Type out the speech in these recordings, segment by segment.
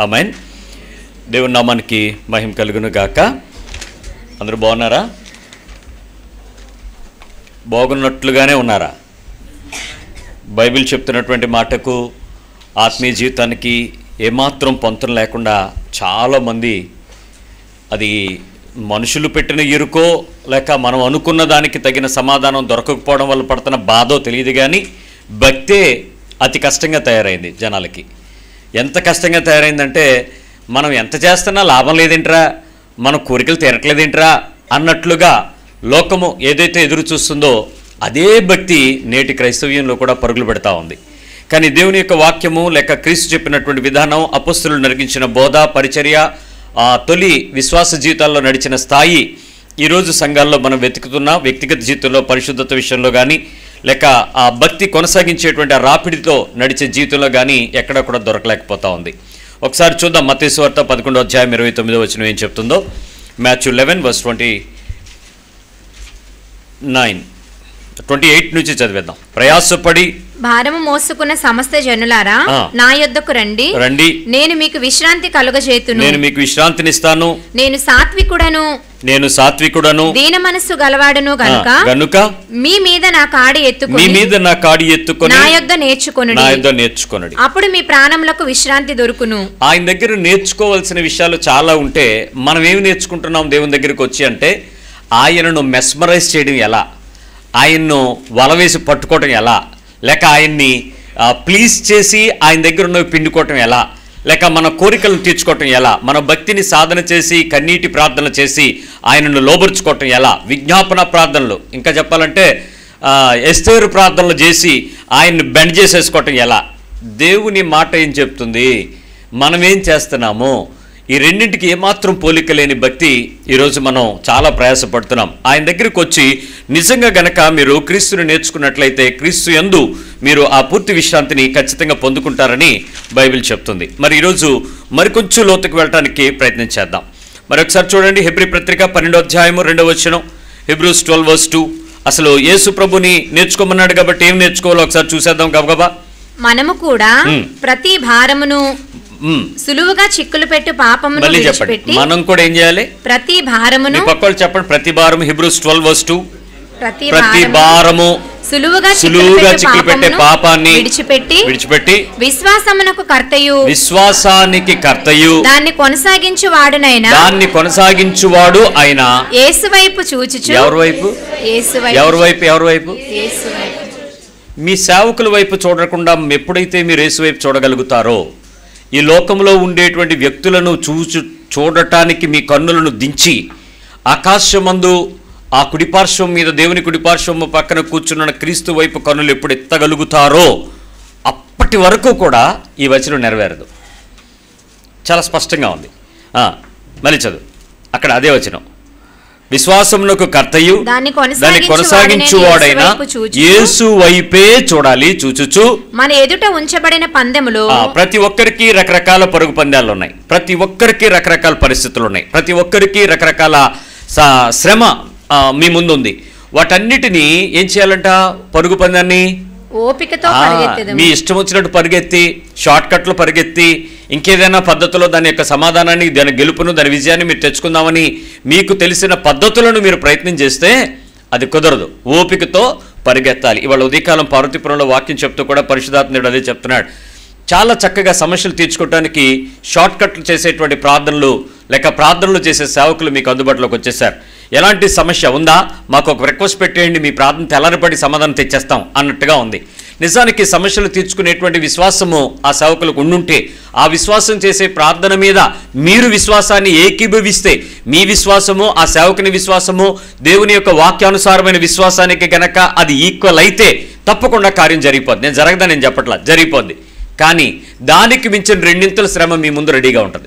Amen దేవుని నామానికి మహిమ కలుగును గాక అందరూ బాగున్నారా బాగున్నట్లుగానే ఉన్నారా బైబిల్ చెప్తున్నటువంటి మాటకు ఆత్మీయ జీవితానికి ఏమాత్రం పొంతం లేకుండా చాలామంది అది మనుషులు పెట్టిన ఇరుకో లేక మనం అనుకున్న దానికి తగిన సమాధానం దొరకకపోవడం వల్ల పడుతున్న బాధో తెలియదు కానీ భక్తే అతి కష్టంగా తయారైంది జనాలకి ఎంత కష్టంగా తయారైందంటే మనం ఎంత చేస్తున్నా లాభం లేదేంట్రా మన కోరికలు తీరట్లేదేంట్రా అన్నట్లుగా లోకము ఏదైతే ఎదురు చూస్తుందో అదే భక్తి నేటి క్రైస్తవ్యంలో కూడా పరుగులు పెడతా ఉంది కానీ దేవుని యొక్క వాక్యము లేక క్రీస్తు చెప్పినటువంటి విధానం అపస్తులు నరిగించిన బోధ పరిచర్య ఆ తొలి విశ్వాస జీవితాల్లో నడిచిన స్థాయి ఈరోజు సంఘాల్లో మనం వెతుకుతున్న వ్యక్తిగత జీవితంలో పరిశుద్ధత విషయంలో కానీ లేక ఆ భక్తి కొనసాగించేటువంటి ఆ రాపిడితో నడిచే జీవితంలో కానీ ఎక్కడ కూడా దొరకలేకపోతా ఉంది ఒకసారి చూద్దాం మతేశ్వార్త పదకొండో అధ్యాయం ఇరవై తొమ్మిదో వచ్చిన ఏం చెప్తుందో Matthew eleven verse twenty nine twenty eight నుంచి చదివేద్దాం ప్రయాసపడి భారము మోసుకున్న సమస్త జనులారా ఆ. నా యొద్దకు రండి రండి నేను మీకు విశ్రాంతి కలుగజేతును నేను మీకు విశ్రాంతినిస్తాను నేను సాత్వికుడను నేను సాత్వికుడను దీన మనస్సు గలవాడును ఆ, గనుక గనుక మీ మీద నా కాడి మీ ఎత్తుకుని మీద నా కాడి ఎత్తుకొని నా యొద్ద నేర్చుకొనుడి నా యుద్ధం నేర్చుకొనడి అప్పుడు మీ ప్రాణములకు విశ్రాంతి దొరుకును ఆయన దగ్గర నేర్చుకోవాల్సిన విషయాలు చాలా ఉంటే మనం ఏమి నేర్చుకుంటున్నాం దేవుని దగ్గరికి వచ్చి అంటే ఆయనను మెస్మరైజ్ చేయడం ఎలా ఆయన్ను వలవేసి పట్టుకోవటం ఎలా లేక ఆయన్ని ఆ, ప్లీజ్ చేసి ఆయన దగ్గర ఉన్నవి పిండుకోవటం ఎలా లేక మన కోరికలను తీర్చుకోవటం ఎలా మన భక్తిని సాధన చేసి కన్నీటి ప్రార్థన చేసి ఆయనను లోబరుచుకోవటం ఎలా విజ్ఞాపన ప్రార్థనలు ఇంకా చెప్పాలంటే ఆ, ఎస్తేరు ప్రార్థనలు చేసి ఆయన్ని బెండ్ చేసేసుకోవటం ఎలా దేవుని మాట ఏం చెప్తుంది మనం ఏం చేస్తున్నాము ఈ రెండింటికి ఏమాత్రం పోలిక లేని భక్తి ఈరోజు మనం చాలా ప్రయాసపడుతున్నాం ఆయన దగ్గరికి వచ్చి నిజంగా గనక మీరు క్రీస్తుని నేర్చుకున్నట్లయితే క్రీస్తు యందు మీరు ఆ పూర్తి విశ్రాంతిని ఖచ్చితంగా పొందుకుంటారని బైబిల్ చెప్తుంది మరి ఈరోజు మరికొంచెం లోతుకు వెళ్ళడానికి ప్రయత్నం చేద్దాం మరి ఒకసారి చూడండి హెబ్రి పత్రిక పన్నెండో అధ్యాయము రెండో వచ్చిన హెబ్రూస్ ట్వెల్వ్ వర్స్ టూ అసలు యేసు ప్రభుని నేర్చుకోమన్నాడు కాబట్టి ఏం నేర్చుకోవాలో ఒకసారి చూసేద్దాం గబగబా మనము కూడా మ్. ప్రతి భారమును మ్మ్. సులువుగా చిక్కులు పెట్టు పాపమును మళ్ళీ చెప్పండి విడిచిపెట్టి మనం కూడా ఏం చేయాలి ప్రతి భారమును మీ పక్కలు చెప్పండి ప్రతి భారం హిబ్రూస్ ట్వెల్వ్ వర్స్ టూ ప్రతి ప్రతి భారమును భారము సులువుగా సులువుగా చిక్కులు చిక్కులు పెట్టే పెట్టే పాపాన్ని విడిచిపెట్టి విడిచిపెట్టి విశ్వాసమునకు కర్తయు విశ్వాసానికి కర్తయు దాన్ని కొనసాగించు వాడునైనా దాన్ని కొనసాగించువాడు ఆయన యేసు వైపు చూచుచు ఎవరి వైపు యేసు ఎవరి వైపు ఎవరి వైపు యేసు వైపు మీ సేవకుల వైపు చూడకుండా ఎప్పుడైతే మీరు యేసు వైపు చూడగలుగుతారో ఈ లోకంలో ఉండేటువంటి వ్యక్తులను చూచు చూడటానికి మీ కన్నులను దించి ఆకాశమందు ఆ కుడిపార్శ్వం మీద దేవుని కుడిపార్శ్వం పక్కన కూర్చున్న క్రీస్తు వైపు కన్నులు ఎప్పుడు ఎత్తగలుగుతారో అప్పటి వరకు కూడా ఈ వచనం నెరవేరదు చాలా స్పష్టంగా ఉంది ఆ, మళ్ళీ చదువు అక్కడ అదే వచనం విశ్వాసమునకు కర్తయు దాన్ని దాన్ని కొనసాగించువాడైన యేసు వైపు చూచుచు. యేసు వైపే చూడాలి చూచుచు మన ఎదుట ఉంచబడిన పందెములో ఆ, ప్రతి ఒక్కరికి రకరకాల పరుగు పందాలు ఉన్నాయి ప్రతి ఒక్కరికి రకరకాల పరిస్థితులు ఉన్నాయి ప్రతి ఒక్కరికి రకరకాల స- శ్రమ ఆ, మీ ముందు ఉంది వాటన్నిటినీ ఏం చేయాలంట పరుగు పందాన్ని ఓపికతో ఆ, పరిగెత్తెదము మీ ఇష్టం వచ్చినట్టు పరిగెత్తి షార్ట్ కట్లు పరిగెత్తి ఇంకేదైనా పద్ధతిలో దాని యొక్క సమాధానాన్ని దాని గెలుపును దాని విజయాన్ని మీరు తెచ్చుకుందామని మీకు తెలిసిన పద్ధతులను మీరు ప్రయత్నం చేస్తే అది కుదరదు ఓపికతో పరిగెత్తాలి ఇవాళ ఉదయకాలం పార్వతీపురంలో వాక్యం చెప్తూ కూడా పరిశుధాత్ముడు అదే చెప్తున్నాడు చాలా చక్కగా సమస్యలు తీర్చుకోవడానికి షార్ట్ కట్లు చేసేటువంటి ప్రార్థనలు లేక ప్రార్థనలు చేసే సేవకులు మీకు అందుబాటులోకి వచ్చేసారు ఎలాంటి సమస్య ఉందా మాకు ఒక రిక్వెస్ట్ పెట్టేయండి మీ ప్రార్థన తెల్లారిపడి సమాధానం తెచ్చేస్తాం అన్నట్టుగా ఉంది నిజానికి సమస్యలు తీర్చుకునేటువంటి విశ్వాసము ఆ సేవకులకు ఉండుంటే ఆ విశ్వాసం చేసే ప్రార్థన మీద మీరు విశ్వాసాన్ని ఏకీభవిస్తే మీ విశ్వాసము ఆ సేవకుని విశ్వాసము దేవుని యొక్క వాక్యానుసారమైన విశ్వాసానికి గనక అది ఈక్వల్ అయితే తప్పకుండా కార్యం జరిగిపోద్ది నేను జరగదని నేను చెప్పట్లా జరిగిపోద్ది కానీ దానికి మించిన రెండింతల శ్రమ మీ ముందు రెడీగా ఉంటుంది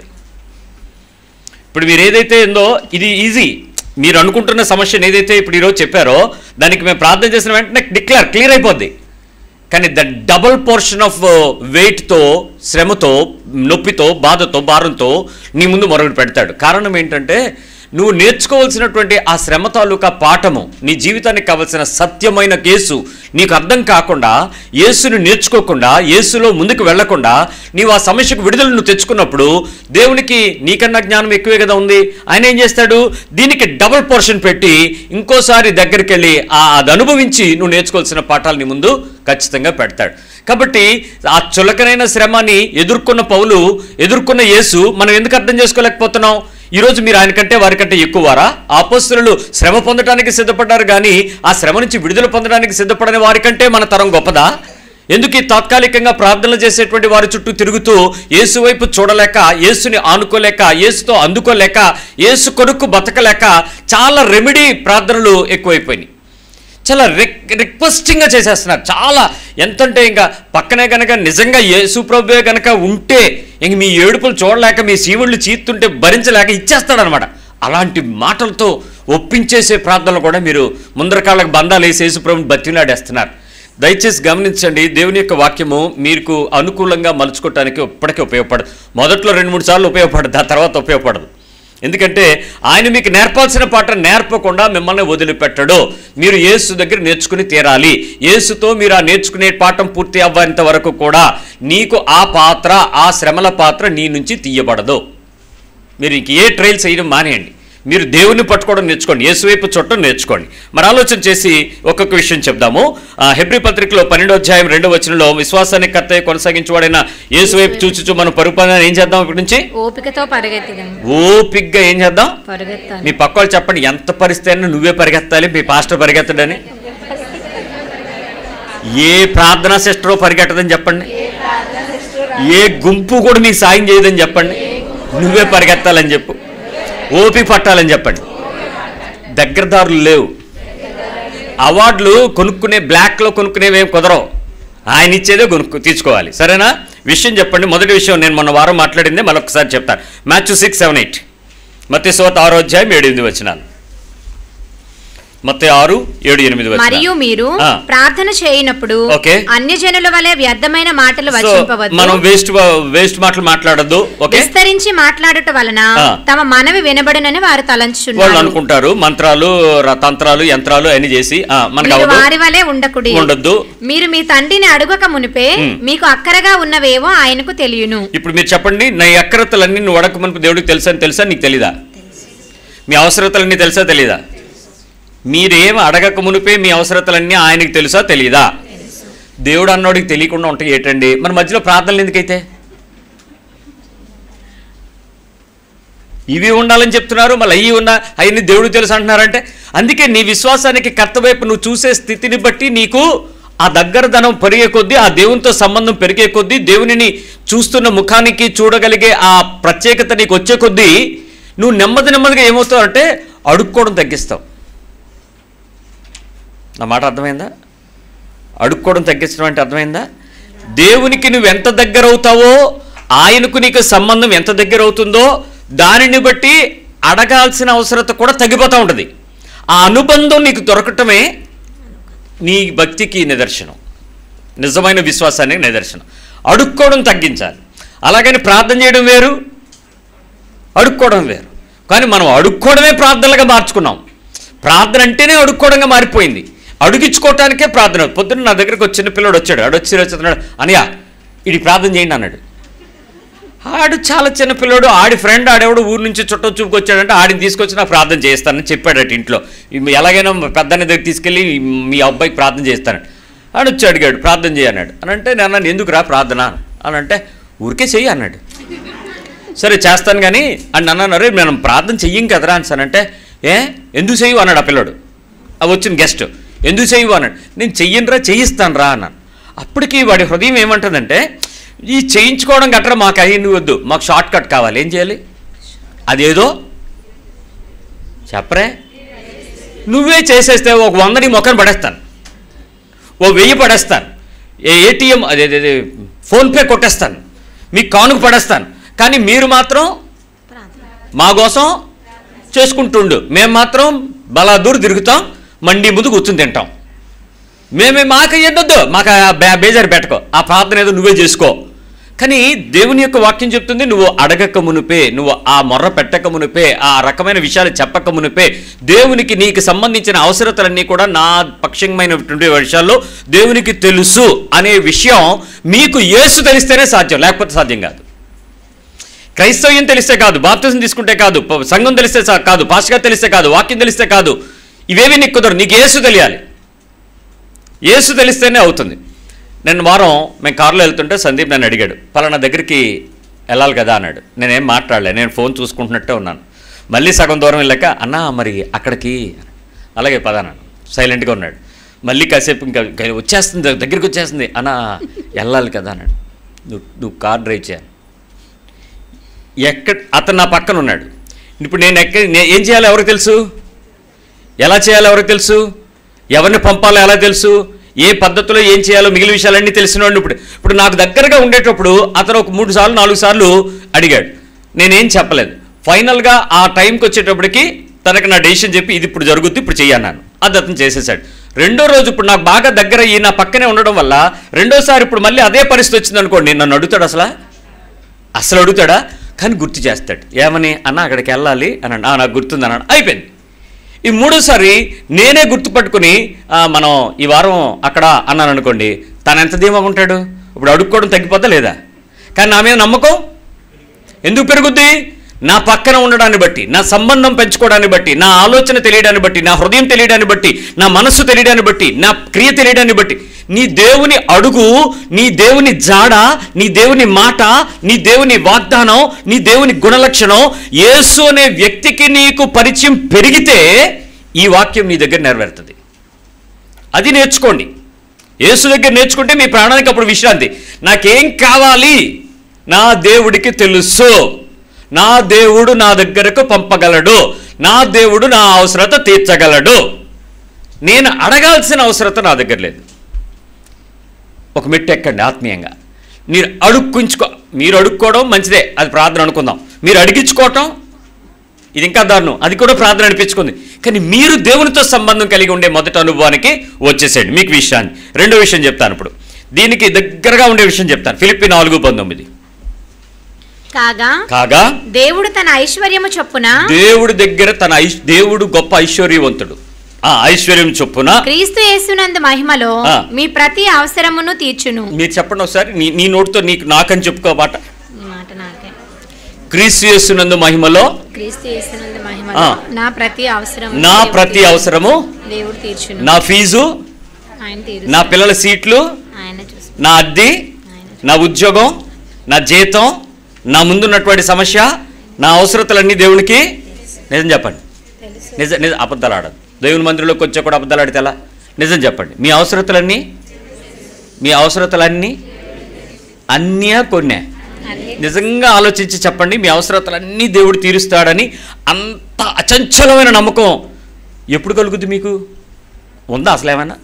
ఇప్పుడు మీరు ఏదైతే ఉందో ఇది ఈజీ మీరు అనుకుంటున్న సమస్యను ఏదైతే ఇప్పుడు ఈరోజు చెప్పారో దానికి మేము ప్రార్థన చేసిన వెంటనే డిక్లేర్ క్లియర్ అయిపోద్ది కానీ ద డబుల్ పోర్షన్ ఆఫ్ వెయిట్తో శ్రమతో నొప్పితో బాధతో భారంతో నీ ముందు మొరలు పెడతాడు కారణం ఏంటంటే నువ్వు నేర్చుకోవాల్సినటువంటి ఆ శ్రమ తాలూకా పాఠము నీ జీవితానికి కావలసిన సత్యమైన కేసు నీకు అర్థం కాకుండా యేసుని నేర్చుకోకుండా యేసులో ముందుకు వెళ్లకుండా నీవు ఆ సమస్యకు విడుదల నువ్వు తెచ్చుకున్నప్పుడు దేవునికి నీకన్నా జ్ఞానం ఎక్కువే కదా ఉంది ఆయన ఏం చేస్తాడు దీనికి డబుల్ పోర్షన్ పెట్టి ఇంకోసారి దగ్గరికి వెళ్ళి ఆ అది అనుభవించి నువ్వు నేర్చుకోవాల్సిన పాఠాలు నీ ముందు ఖచ్చితంగా పెడతాడు కాబట్టి ఆ చులకనైన శ్రమని ఎదుర్కొన్న పౌలు ఎదుర్కొన్న యేసు మనం ఎందుకు అర్థం చేసుకోలేకపోతున్నాం ఈరోజు మీరు ఆయనకంటే వారికంటే ఎక్కువారా ఆపస్తులు శ్రమ పొందడానికి సిద్ధపడ్డారు కానీ ఆ శ్రమ నుంచి విడుదల పొందడానికి సిద్ధపడని వారికంటే మన తరం గొప్పదా ఎందుకు ఈ తాత్కాలికంగా ప్రార్థనలు చేసేటువంటి వారి చుట్టూ తిరుగుతూ యేసు వైపు చూడలేక యేసుని ఆనుకోలేక యేసుతో అందుకోలేక యేసు కొడుకు బతకలేక చాలా రెమెడీ ప్రార్థనలు ఎక్కువైపోయినాయి చాలా రిక్ రిక్వెస్టింగ్గా చేసేస్తున్నారు చాలా ఎంతంటే ఇంకా పక్కనే కనుక నిజంగా యేసు ప్రభువే కనుక ఉంటే ఇంక మీ ఏడుపులు చూడలేక మీ సీవుళ్ళు చీత్తుంటే భరించలేక ఇచ్చేస్తాడనమాట అలాంటి మాటలతో ఒప్పించేసే ప్రార్థనలు కూడా మీరు ముందరకాళ్ళకు బంధాలు వేసి యేసు ప్రభుని బతిలాడేస్తున్నారు దయచేసి గమనించండి దేవుని యొక్క వాక్యము మీకు అనుకూలంగా మలుచుకోవటానికి ఇప్పటికీ ఉపయోగపడదు మొదట్లో రెండు మూడు సార్లు ఉపయోగపడదు ఆ తర్వాత ఉపయోగపడదు ఎందుకంటే ఆయన మీకు నేర్పాల్సిన పాట నేర్పకుండా మిమ్మల్ని వదిలిపెట్టడు మీరు యేసు దగ్గర నేర్చుకుని తీరాలి యేసుతో మీరు ఆ నేర్చుకునే పాఠం పూర్తి అవ్వేంత వరకు కూడా నీకు ఆ పాత్ర ఆ శ్రమల పాత్ర నీ నుంచి తీయబడదు మీరు ఇంక ఏ ట్రైల్స్ చేయడం మానేయండి మీరు దేవుని పట్టుకోవడం నేర్చుకోండి యేసువైపు చుట్టం నేర్చుకోండి మరి ఆలోచన చేసి ఒక్కొక్క విషయం చెప్దాము ఆ, హెబ్రీ పత్రికలో పన్నెండో అధ్యాయం రెండో వచనంలో విశ్వాసానికి కర్త కొనసాగించబడిన యేసువైపు చూచుచు మనం పరుపన ఏం చేద్దాం ఇప్పటి నుంచి ఓపికతో పరిగెత్తిదాం ఓపిగ్గా ఏం చేద్దాం పరిగెత్తాలి మీ పక్క వాళ్ళు చెప్పండి ఎంత పరిస్థితి అయినా నువ్వే పరిగెత్తాలి మీ పాస్టర్ పరిగెత్తడని ఏ ప్రార్థనా సిస్టరో పరిగెట్టదని చెప్పండి ఏ గుంపు కూడా మీకు సాయం చేయదని చెప్పండి నువ్వే పరిగెత్తాలని చెప్పు ఓపిక పట్టాలని చెప్పండి దగ్గరదారులు లేవు అవార్డులు కొనుక్కునే బ్లాక్లో కొనుక్కునేవి ఏం కుదరవు ఆయన ఇచ్చేదే కొనుక్కు తీసుకోవాలి సరేనా విషయం చెప్పండి మొదటి విషయం నేను మొన్న వారం మాట్లాడింది మరొకసారి చెప్తాను మ్యాచ్ సిక్స్ సెవెన్ ఎయిట్ మత్తి సోత ఆరో అధ్యాయం ఏడు ఎనిమిది వచ్చినాను మత్తి ఆరు ఏడు ఎనిమిది మరియు వచ్చినాలు మీరు ఆ. ప్రార్థన చేయనప్పుడు ఓకే. అన్యజనుల వలె వ్యర్థమైన మాటలు సో వచింపవద్దు మనం వేస్ట్ వేస్ట్ మాటలు మాట్లాడద్దు ఓకే విస్తరించి మాట్లాడుట వలన ఆ. తమ మనవి వినబడునని వారు వాళ్ళు తలంచుచున్నారు అనుకుంటారు మంత్రాలు ర- తంత్రాలు యంత్రాలు అన్ని చేసి ఆ, మనకు మీరు అవ్వదు వారి వలె ఉండకుడి ఉండొద్దు మీరు మీ తండ్రిని అడుగక మునిపే మీకు అక్కరగా ఉన్నవేవో ఆయనకు తెలియను ఇప్పుడు మీరు చెప్పండి నా అక్రతలన్నీ నువ్వు అడగమని దేవుడికి తెలుసా అని తెలుసా నీకు తెలీదా మీ అవసరతలన్నీ తెలుసా తెలీదా మీరేం అడగక మునిపే మీ అవసరతలన్నీ ఆయనకి తెలుసా తెలీదా దేవుడు అన్నోడికి తెలియకుండా ఉంటాయి ఏంటండి మన మధ్యలో ప్రార్థనలు ఎందుకైతే ఇవి ఉండాలని చెప్తున్నారు మళ్ళీ అయ్యి ఉన్నా అవన్నీ దేవుడు తెలుసు అంటున్నారంటే అందుకే నీ విశ్వాసానికి కర్త వైపు నువ్వు చూసే స్థితిని బట్టి నీకు ఆ దగ్గర ధనం పెరిగే కొద్దీ ఆ దేవునితో సంబంధం పెరిగే కొద్దీ దేవునిని చూస్తున్న ముఖానికి చూడగలిగే ఆ ప్రత్యేకత నీకు వచ్చే కొద్దీ నువ్వు నెమ్మది నెమ్మదిగా ఏమవుతావు అంటే అడుక్కోవడం తగ్గిస్తావు నా మాట అర్థమైందా అడుక్కోవడం తగ్గించడం అంటే అర్థమైందా దేవునికి నువ్వు ఎంత దగ్గర అవుతావో ఆయనకు నీకు సంబంధం ఎంత దగ్గర అవుతుందో దానిని బట్టి అడగాల్సిన అవసరత కూడా తగ్గిపోతూ ఉంటుంది ఆ అనుబంధం నీకు దొరకటమే నీ భక్తికి నిదర్శనం నిజమైన విశ్వాసానికి నిదర్శనం అడుక్కోవడం తగ్గించాలి అలాగని ప్రార్థన చేయడం వేరు అడుక్కోవడం వేరు కానీ మనం అడుక్కోవడమే ప్రార్థనలుగా మార్చుకున్నాం ప్రార్థన అంటేనే అడుక్కోవడంగా మారిపోయింది అడుగించుకోవటానికే ప్రార్థన పొద్దున్న నా దగ్గరకు ఒక చిన్న పిల్లడు వచ్చాడు ఆడు వచ్చి వచ్చాడు అనయా ఇది ప్రార్థన చేయండి అన్నాడు ఆడు చాలా చిన్న పిల్లడు ఆడి ఫ్రెండ్ ఆడెవడు ఊరు నుంచి చుట్టం చూపుకొచ్చాడంటే ఆడిని తీసుకొచ్చి నాకు ప్రార్థన చేస్తానని చెప్పాడట ఇంట్లో ఈ ఎలాగైనా పెద్దని దగ్గర తీసుకెళ్ళి మీ అబ్బాయికి ప్రార్థన చేస్తానని ఆడు వచ్చి అడిగాడు ప్రార్థన చేయన్నాడు అని అంటే నేను అన్నాను ఎందుకు రా ప్రార్థన అని అంటే ఊరికే చెయ్యి అన్నాడు సరే చేస్తాను కానీ అని అన్నాను రే మనం ప్రార్థన చెయ్యం కదరా అంటే ఏ ఎందుకు చెయ్యు అన్నాడు ఆ పిల్లడు ఆ వచ్చిన గెస్ట్ ఎందుకు చెయ్యు అన్నాడు నేను చెయ్యనురా చేయిస్తాను రా అన్నాను అప్పటికి వాడి హృదయం ఏమంటుందంటే ఈ చేయించుకోవడం గట్రా మాకు అయ్యింది వద్దు మాకు షార్ట్ కట్ కావాలి ఏం చేయాలి అదేదో చెప్పరే నువ్వే చేసేస్తే ఒక వందని మొక్కను పడేస్తాను ఓ వెయ్యి పడేస్తాను ఏ ఏటీఎం అదే అదే, అదే ఫోన్పే కొట్టేస్తాను మీకు కానుక పడేస్తాను కానీ మీరు మాత్రం మా కోసం చేసుకుంటుండు మేము మాత్రం బలాదూరు తిరుగుతాం మండి ముందు కూర్చుని తింటాం మేమే మాకు ఎన్నొద్దు మాకు ఆ బే- బేజారు పెట్టుకో ఆ ప్రార్థన ఏదో నువ్వే చేసుకో కానీ దేవుని యొక్క వాక్యం చెప్తుంది నువ్వు అడగక మునుపే నువ్వు ఆ మొర్ర పెట్టక మునుపే ఆ రకమైన విషయాలు చెప్పక మునుపే దేవునికి నీకు సంబంధించిన అవసరతలన్నీ కూడా నా పక్షమైనటువంటి విషయాల్లో దేవునికి తెలుసు అనే విషయం మీకు యేసు తెలిస్తేనే సాధ్యం లేకపోతే సాధ్యం కాదు క్రైస్తవ్యం తెలిస్తే కాదు బాప్తిజం తీసుకుంటే కాదు ప- సంఘం తెలిస్తే సా- కాదు పాస్టర్ తెలిస్తే కాదు వాక్యం తెలిస్తే కాదు ఇవేవి నీకు కుదరదు నీకు యేసు తెలియాలి యేసు తెలిస్తేనే అవుతుంది నేను వారం మేము కారులో వెళ్తుంటే సందీప్ నన్ను అడిగాడు పలానా దగ్గరికి వెళ్ళాలి కదా అన్నాడు నేనేం మాట్లాడలే నేను ఫోన్ చూసుకుంటున్నట్టే ఉన్నాను మళ్ళీ సగం దూరం వెళ్ళాక అన్నా మరి అక్కడికి అలాగే పదానాను సైలెంట్గా ఉన్నాడు మళ్ళీ కాసేపు ఇంకా ఇంకా వచ్చేస్తుంది దగ్గరికి వచ్చేస్తుంది అన్నా వెళ్ళాలి కదా అన్నాడు నువ్వు నువ్వు కార్ డ్రైవ్ చేయాలి ఎక్కడ అతను నా పక్కన ఉన్నాడు ఇప్పుడు నేను ఎక్కడ నే- ఏం చేయాలో ఎవరికి తెలుసు ఎలా చేయాలో ఎవరికి తెలుసు ఎవరిని పంపాలో ఎలా తెలుసు ఏ పద్ధతిలో ఏం చేయాలో మిగిలిన విషయాలన్నీ తెలిసిన వాడిని ఇప్పుడు ఇప్పుడు నాకు దగ్గరగా ఉండేటప్పుడు అతను ఒక మూడు సార్లు నాలుగు సార్లు అడిగాడు నేనేం చెప్పలేదు ఫైనల్గా ఆ టైంకి వచ్చేటప్పటికి తనకి నా డెసిషన్ చెప్పి ఇది ఇప్పుడు జరుగుద్ది ఇప్పుడు చెయ్యన్నాను అది అతను చేసేసాడు రెండో రోజు ఇప్పుడు నాకు బాగా దగ్గర ఈ నా పక్కనే ఉండడం వల్ల రెండోసారి ఇప్పుడు మళ్ళీ అదే పరిస్థితి వచ్చింది అనుకోండి నన్ను అడుగుతాడు అసలు అసలు అడుగుతాడా కానీ గుర్తు చేస్తాడు ఏమని అన్న అక్కడికి వెళ్ళాలి అని అన్న నాకు గుర్తుంది అన్నాడు అయిపోయింది ఈ మూడోసారి నేనే గుర్తుపట్టుకుని "ఆ, మనం ఈ వారం అక్కడ అన్నాను అనుకోండి తను ఎంత ధీమాగా ఉంటాడు ఇప్పుడు అడుక్కోవడం తగ్గిపోతా లేదా కానీ నా మీద నమ్మకం ఎందుకు పెరుగుద్ది నా పక్కన ఉండడాన్ని బట్టి నా సంబంధం పెంచుకోవడాన్ని బట్టి నా ఆలోచన తెలియడాన్ని బట్టి నా హృదయం తెలియడాన్ని బట్టి నా మనస్సు తెలియడాన్ని బట్టి నా క్రియ తెలియడాన్ని బట్టి నీ దేవుని అడుగు నీ దేవుని జాడ నీ దేవుని మాట నీ దేవుని వాగ్దానం నీ దేవుని గుణలక్షణం యేసు అనే వ్యక్తికి నీకు పరిచయం పెరిగితే ఈ వాక్యం నీ దగ్గర నెరవేరుతుంది అది నేర్చుకోండి యేసు దగ్గర నేర్చుకుంటే మీ ప్రాణానికి అప్పుడు విశ్రాంతి నాకేం కావాలి నా దేవుడికి తెలుసు నా దేవుడు నా దగ్గరకు పంపగలడు నా దేవుడు నా అవసరత తీర్చగలడు నేను అడగాల్సిన అవసరత నా దగ్గర లేదు ఒక మెట్టు ఎక్కండి ఆత్మీయంగా మీరు అడుక్కుంచుకో మీరు అడుక్కోవడం మంచిదే అది ప్రార్థన అనుకుందాం మీరు అడిగించుకోవటం ఇది ఇంకా దారుణం అది కూడా ప్రార్థన అనిపించుకుంది కానీ మీరు దేవునితో సంబంధం కలిగి ఉండే మొదటి అనుభవానికి వచ్చేసేయండి మీకు విషయాన్ని రెండో విషయం చెప్తాను ఇప్పుడు దీనికి దగ్గరగా ఉండే విషయం చెప్తాను ఫిలిప్పి నాలుగు పంతొమ్మిది కాగా కాగా దేవుడు తన ఐశ్వర్యము చొప్పున దేవుడి దగ్గర తన ఐశ్ దేవుడు గొప్ప ఐశ్వర్యవంతుడు ఆ ఐశ్వర్యం చొప్పున క్రీస్తు యేసునందు మహిమలో ఆ. మీ ప్రతి అవసరమును తీర్చును మీరు చెప్పండి ఒకసారి నీ నీ నోటితో నీకు నాకని చెప్పుకోమాట ఈ మాట నాకే క్రీస్తు యేసునందు మహిమలో క్రీస్తు యేసునందు ఆ. మహిమలో నా ప్రతి అవసరం నా ప్రతి అవసరము దేవుడు తీర్చును నా ఫీజు ఆయన తీరు నా పిల్లల సీట్లు ఆయన చూసు నా అద్దె ఆయన నా ఉద్యోగం నా జీతం నా ముందున్నటువంటి సమస్య నా అవసరతలన్నీ దేవునికి నిజం చెప్పండి తెలుసు నిజ నిజ అబద్ధాలు ఆడదు దేవుని మందిరంలోకి వచ్చా కూడా అబద్ధాలు ఆడితే ఎలా నిజం చెప్పండి మీ అవసరతలన్నీ మీ అవసరతలన్నీ అన్యా కొన్నే అన్ని నిజంగా ఆలోచించి చెప్పండి మీ అవసరతలన్నీ దేవుడు తీరుస్తాడని అంత అచంచలమైన నమ్మకం ఎప్పుడు కలుగుద్ది మీకు ఉందా అసలు ఏమైనా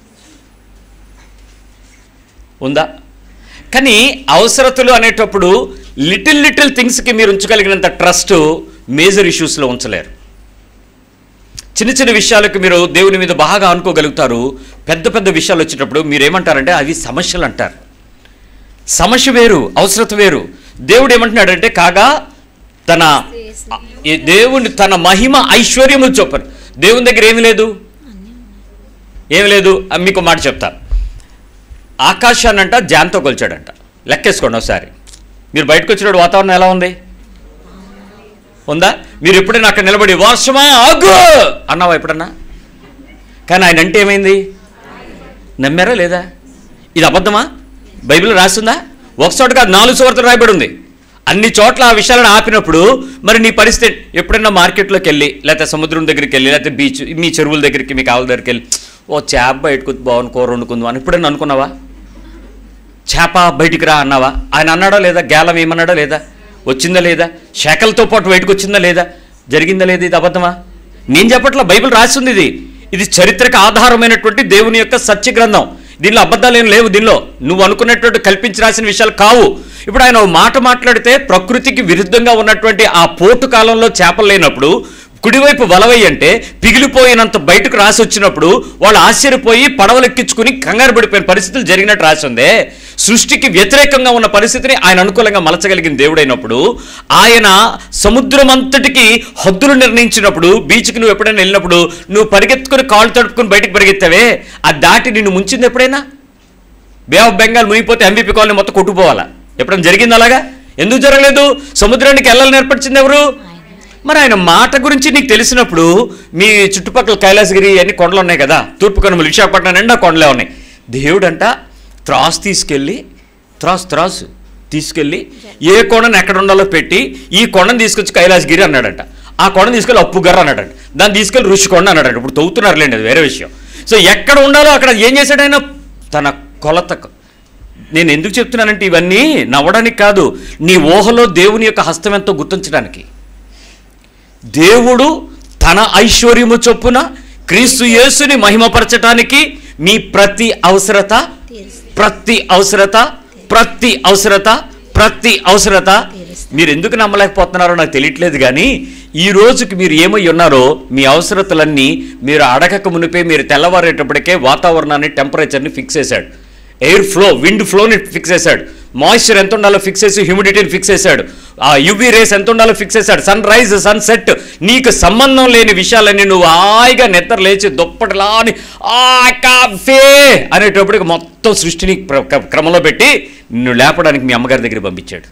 ఉందా కానీ అవసరతలు అనేటప్పుడు లిటిల్ లిటిల్ థింగ్స్కి మీరు ఉంచగలిగినంత ట్రస్ట్ మేజర్ ఇష్యూస్లో ఉంచలేరు చిన్న చిన్న విషయాలకు మీరు దేవుని మీద బాగా అనుకోగలుగుతారు పెద్ద పెద్ద విషయాలు వచ్చేటప్పుడు మీరు ఏమంటారంటే అవి సమస్యలు అంటారు సమస్య వేరు అవసరత వేరు దేవుడు ఏమంటున్నాడంటే కాగా తన ఈ దేవుని తన మహిమ ఐశ్వర్యము చొప్పను దేవుని దగ్గర ఏమి లేదు ఏమి లేదు ఆ మీకు మాట చెప్తాను ఆకాశాన్నంట జాన్తో కొలిచాడంట లెక్కేసుకోండి ఒకసారి మీరు బయటకు వచ్చినప్పుడు వాతావరణం ఎలా ఉంది ఉందా మీరు ఎప్పుడైనా అక్కడ నిలబడి వర్షమా ఆగు అన్నావా ఎప్పుడన్నా కానీ ఆయన అంటే ఏమైంది నమ్మారా లేదా ఇది అబద్ధమా బైబిల్ రాస్తుందా ఒక చోట కాదు నాలుగు చోట్ల రాయబడి ఉంది అన్ని చోట్ల ఆ విషయాలను ఆపినప్పుడు మరి నీ పరిస్థితి ఎప్పుడైనా మార్కెట్లోకి వెళ్ళి లేకపోతే సముద్రం దగ్గరికి వెళ్ళి లేకపోతే బీచ్ మీ చెరువుల దగ్గరికి మీ కావుల దగ్గరికి వెళ్ళి ఓ చేప బయటకు బాగుంది కూర వండుకుందాం అని ఎప్పుడైనా అనుకున్నావా చేప బయటికి రా అన్నావా ఆయన అన్నాడా లేదా గేలం ఏమన్నాడా లేదా వచ్చిందా లేదా శాఖలతో పాటు బయటకు వచ్చిందా లేదా జరిగిందా లేదా ఇది అబద్ధమా నేను చెప్పట్లా బైబిల్ రాసింది ఇది ఇది చరిత్రకు ఆధారమైనటువంటి దేవుని యొక్క సత్య గ్రంథం దీనిలో అబద్ధాలు ఏం లేవు దీనిలో నువ్వు అనుకున్నటువంటి కల్పించి రాసిన విషయాలు కావు ఇప్పుడు ఆయన ఓ మాట మాట్లాడితే ప్రకృతికి విరుద్ధంగా ఉన్నటువంటి ఆ పోటు కాలంలో చేపలు లేనప్పుడు కుడివైపు వలవై అంటే పిగిలిపోయినంత బయటకు రాసి వచ్చినప్పుడు వాళ్ళు ఆశ్చర్యపోయి పడవలు ఎక్కించుకుని కంగారు పడిపోయిన పరిస్థితులు జరిగినట్టు రాసి ఉందే సృష్టికి వ్యతిరేకంగా ఉన్న పరిస్థితిని ఆయన అనుకూలంగా మలచగలిగిన దేవుడైనప్పుడు ఆయన సముద్రం అంతటికి హద్దులు నిర్ణయించినప్పుడు బీచ్కి నువ్వు ఎప్పుడైనా వెళ్ళినప్పుడు నువ్వు పరిగెత్తుకుని కాళ్ళు తడుపుకుని బయటకు పరిగెత్తావే ఆ దాటి నిన్ను ముంచింది ఎప్పుడైనా బే ఆఫ్ బెంగాల్ మునిగిపోతే ఎంబీపీ కాలనీ మొత్తం కొట్టుకుపోవాలా ఎప్పుడైనా జరిగింది అలాగా ఎందుకు జరగలేదు సముద్రానికి వెళ్ళాలని ఏర్పరిచింది ఎవరు మరి ఆయన మాట గురించి నీకు తెలిసినప్పుడు మీ చుట్టుపక్కల కైలాసగిరి అన్ని కొండలు ఉన్నాయి కదా తూర్పు కనుమలు విశాఖపట్నం నిండా కొండలే ఉన్నాయి దేవుడంట త్రాసు తీసుకెళ్ళి త్రాసు త్రాసు తీసుకెళ్ళి ఏ కొండను ఎక్కడ ఉండాలో పెట్టి ఈ కొండను తీసుకొచ్చి కైలాసగిరి అన్నాడంట ఆ కొండను తీసుకెళ్ళి అప్పుగర్ర అన్నాడంట దాన్ని తీసుకెళ్ళి ఋషికొండ అన్నాడంట ఇప్పుడు తవ్వుతున్నారులేండి అది వేరే విషయం సో ఎక్కడ ఉండాలో అక్కడ ఏం చేశాడు ఆయన తన కొలత నేను ఎందుకు చెప్తున్నానంటే ఇవన్నీ నవ్వడానికి కాదు నీ ఊహలో దేవుని యొక్క హస్తం ఎంతో గుర్తించడానికి దేవుడు తన ఐశ్వర్యము చొప్పున క్రీస్తు యేసుని మహిమపరచటానికి మీ ప్రతి అవసరత ప్రతి అవసరత ప్రతి అవసరత ప్రతి అవసరత మీరు ఎందుకు నమ్మలేకపోతున్నారో నాకు తెలియట్లేదు కానీ ఈ రోజుకి మీరు ఏమై ఉన్నారో మీ అవసరతలన్నీ మీరు అడగక మునిపే మీరు తెల్లవారేటప్పటికే వాతావరణాన్ని టెంపరేచర్ని ఫిక్స్ చేశాడు ఎయిర్ ఫ్లో విండ్ ఫ్లోని ఫిక్స్ చేశాడు మాయిశ్చర్ ఎంత ఉండాలో ఫిక్స్ చేసి హ్యూమిడిటీని ఫిక్స్ చేశాడు ఆ యువి రేస్ ఎంత ఉండాలో ఫిక్స్ చేశాడు సన్ రైజ్ సన్ సెట్ నీకు సంబంధం లేని విషయాలన్నీ నువ్వు హాయిగా నిద్ర లేచి దుప్పటిలా అని ఆ కాఫే అనేటప్పటికి మొత్తం సృష్టిని ప్ర- క్ర- క్రమంలో పెట్టి నిన్ను లేపడానికి మీ అమ్మగారి దగ్గర పంపించాడు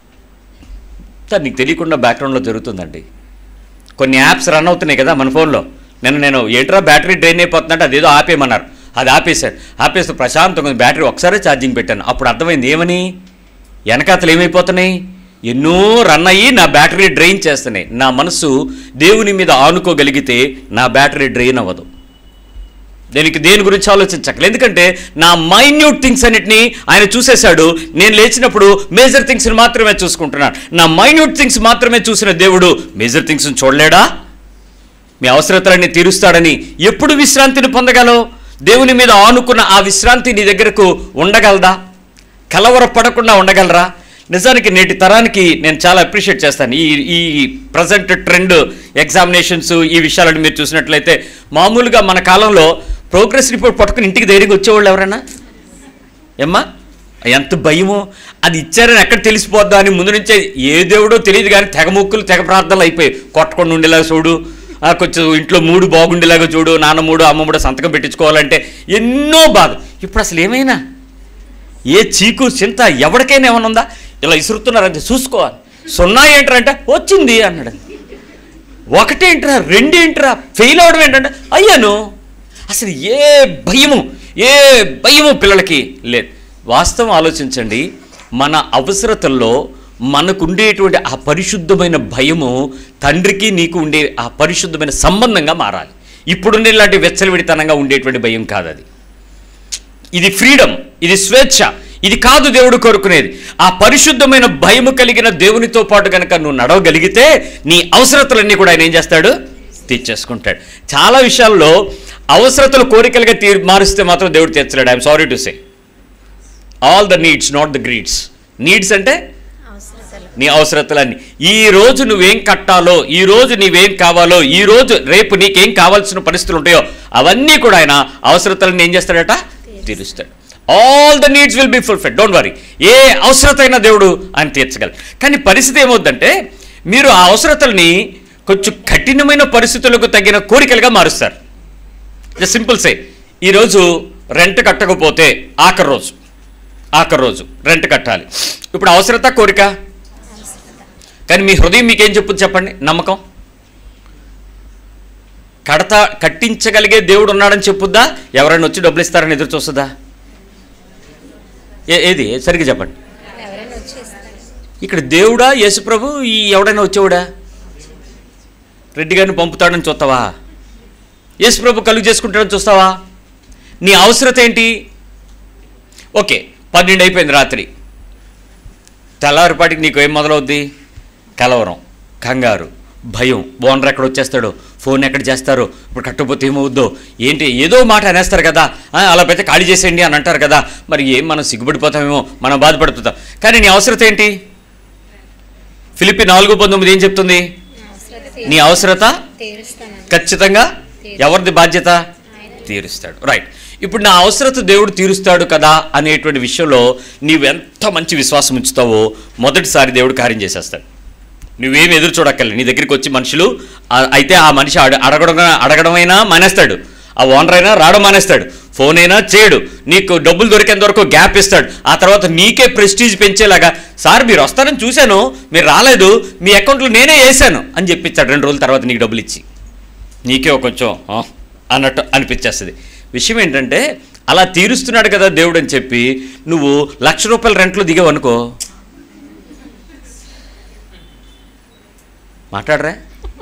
సార్ నీకు తెలియకుండా బ్యాక్గ్రౌండ్లో జరుగుతుందండి కొన్ని యాప్స్ రన్ అవుతున్నాయి కదా మన ఫోన్లో నేను నేను ఏంట్రా బ్యాటరీ డ్రైన్ అయిపోతుందంటే అదేదో ఆపేయమన్నారు అది ఆపేశారు ఆపేస్తే ప్రశాంతంగా ఉంది. బ్యాటరీ ఒకసారి ఛార్జింగ్ పెట్టాను అప్పుడు అర్థమైంది ఏమని వెనకాతలు ఏమైపోతున్నాయి ఎన్నో రన్ అయ్యి నా బ్యాటరీ డ్రైన్ చేస్తున్నాయి నా మనసు దేవుని మీద ఆనుకోగలిగితే నా బ్యాటరీ డ్రైన్ అవ్వదు దీనికి దేని గురించి ఆలోచించక్కలేదు ఎందుకంటే నా మైన్యూట్ థింగ్స్ అన్నిటిని ఆయన చూసేశాడు నేను లేచినప్పుడు మేజర్ థింగ్స్ని మాత్రమే చూసుకుంటున్నాను నా మైన్యూట్ థింగ్స్ మాత్రమే చూసిన దేవుడు మేజర్ థింగ్స్ని చూడలేడా మీ అవసరతలన్నీ తీరుస్తాడని ఎప్పుడు విశ్రాంతిని పొందగలవు దేవుని మీద ఆనుకున్న ఆ విశ్రాంతి నీ దగ్గరకు ఉండగలదా కలవరపడకుండా ఉండగలరా నిజానికి నేటి తరానికి నేను చాలా అప్రిషియేట్ చేస్తాను ఈ ఈ ప్రజెంట్ ట్రెండ్ ఎగ్జామినేషన్స్ ఈ విషయాలను మీరు చూసినట్లయితే మామూలుగా మన కాలంలో ప్రోగ్రెస్ రిపోర్ట్ పట్టుకుని ఇంటికి ధైర్యంగా వచ్చేవాళ్ళు ఎవరైనా ఏమ్మా ఎంత భయమో అది ఇచ్చారని ఎక్కడ తెలిసిపోద్దా అని ముందు నుంచే ఏ దేవుడో తెలియదు కానీ తెగ ముక్కులు తెగ ప్రార్థనలు అయిపోయి కొట్టకుండా ఉండేలాగా చూడు ఆ కొంచెం ఇంట్లో మూడు బాగుండేలాగా చూడు నాన్న మూడు అమ్మ మూడు సంతకం పెట్టించుకోవాలంటే ఎన్నో బాధ ఇప్పుడు అసలు ఏమైనా ఏ చీకు చింత ఎవరికైనా ఏమైనా ఉందా ఇలా ఇసురుతున్నారంటే చూసుకోవాలి సున్నా ఏంటంటే వచ్చింది అన్నాడు ఒకటేంట్రా రెండేంట్రా ఫెయిల్ అవడం ఏంటంటే అయ్యాను అసలు ఏ భయము ఏ భయము పిల్లలకి లేదు వాస్తవం ఆలోచించండి మన అవసరతల్లో మనకు ఉండేటువంటి ఆ పరిశుద్ధమైన భయము తండ్రికి నీకు ఉండే ఆ పరిశుద్ధమైన సంబంధంగా మారాలి ఇప్పుడుండే ఇలాంటి వెచ్చలవిడితనంగా ఉండేటువంటి భయం కాదు అది ఇది ఫ్రీడమ్ ఇది స్వేచ్ఛ ఇది కాదు దేవుడు కోరుకునేది ఆ పరిశుద్ధమైన భయము కలిగిన దేవునితో పాటు కనుక నువ్వు నడవగలిగితే నీ అవసరతలన్నీ కూడా ఆయన ఏం చేస్తాడు తీర్చేసుకుంటాడు చాలా విషయాల్లో అవసరతలు కోరికలుగా తీర్ మారుస్తే మాత్రం దేవుడు తీర్చలేడు I'm sorry to say all the needs not the greeds needs అంటే నీ అవసరతలన్నీ ఈ రోజు నువ్వేం కట్టాలో ఈ రోజు నీవేం కావాలో ఈ రోజు రేపు నీకేం కావాల్సిన పరిస్థితులు ఉంటాయో అవన్నీ కూడా ఆయన అవసరతలను ఏం చేస్తాడట తీరుస్తాడు all the needs will be fulfil don't worry ఏ అవసరత అయినా దేవుడు ఆయన తీర్చగలరు కానీ పరిస్థితి ఏమవుద్దంటే మీరు ఆ అవసరతల్ని కొంచెం కఠినమైన పరిస్థితులకు తగిన కోరికలుగా మారుస్తారు జస్ట్ సింపుల్ సే ఈరోజు రెంట్ కట్టకపోతే ఆఖరి రోజు ఆఖరి రోజు రెంట్ కట్టాలి ఇప్పుడు అవసరత కోరిక కానీ మీ హృదయం మీకేం చెప్పుద్ది చెప్పండి నమ్మకం కడతా కట్టించగలిగే దేవుడు ఉన్నాడని చెప్పుద్దా ఎవరైనా వచ్చి డబ్బులు ఇస్తారని ఎదురు చూస్తుందా ఏ ఏది సరిగ్గా చెప్పండి ఇక్కడ దేవుడా యేసుప్రభు ఈ ఎవడైనా వచ్చేవాడా రెడ్డి గారిని పంపుతాడని చూస్తావా యేసుప్రభు కలుగు చేసుకుంటాడని చూస్తావా నీ అవసరత ఏంటి ఓకే పన్నెండు అయిపోయింది రాత్రి తెల్లవారిపాటికి నీకు ఏం మొదలవుద్ది కలవరం కంగారు భయం ఓనర్ ఎక్కడ వచ్చేస్తాడో ఫోన్ ఎక్కడ చేస్తారో ఇప్పుడు కట్టకపోతే ఏమవుద్దో ఏంటి ఏదో మాట అనేస్తారు కదా ఆ, అలా పెడితే ఖాళీ చేసేయండి అని అంటారు కదా మరి ఏం మనం సిగ్గుపడిపోతామేమో మనం బాధపడుతుంటాం కానీ నీ అవసరత ఏంటి ఫిలిపి నాలుగు పంతొమ్మిది ఏం చెప్తుంది నీ అవసరత తీరుస్తాను ఖచ్చితంగా ఎవరిది బాధ్యత తీరుస్తాడు రైట్ ఇప్పుడు నా అవసరత దేవుడు తీరుస్తాడు కదా అనేటువంటి విషయంలో నీవు ఎంత మంచి విశ్వాసం ఉంచుతావో మొదటిసారి దేవుడు కార్యం చేసేస్తాడు నువ్వేం ఎదురు చూడక్కర్లేదు నీ దగ్గరికి వచ్చి మనుషులు ఆ- అయితే ఆ మనిషి అడ- అడగడం అడగడమైనా మానేస్తాడు ఆ ఓనర్ అయినా రావడం మానేస్తాడు ఫోన్ అయినా చేయడు నీకు డబ్బులు దొరికేంత వరకు గ్యాప్ ఇస్తాడు ఆ తర్వాత నీకే ప్రెస్టీజ్ పెంచేలాగా సార్ మీరు వస్తారని చూశాను మీరు రాలేదు మీ అకౌంట్లో నేనే వేసాను అని చెప్పించాడు రెండు రోజుల తర్వాత నీకు డబ్బులు ఇచ్చి నీకే ఒక కొంచెం "ఆ" అన్నట్టు అనిపించేస్తుంది విషయం ఏంటంటే అలా తీరుస్తున్నాడు కదా దేవుడు అని చెప్పి నువ్వు లక్ష రూపాయల రెంట్లో దిగావు అనుకో మాట్లాడరా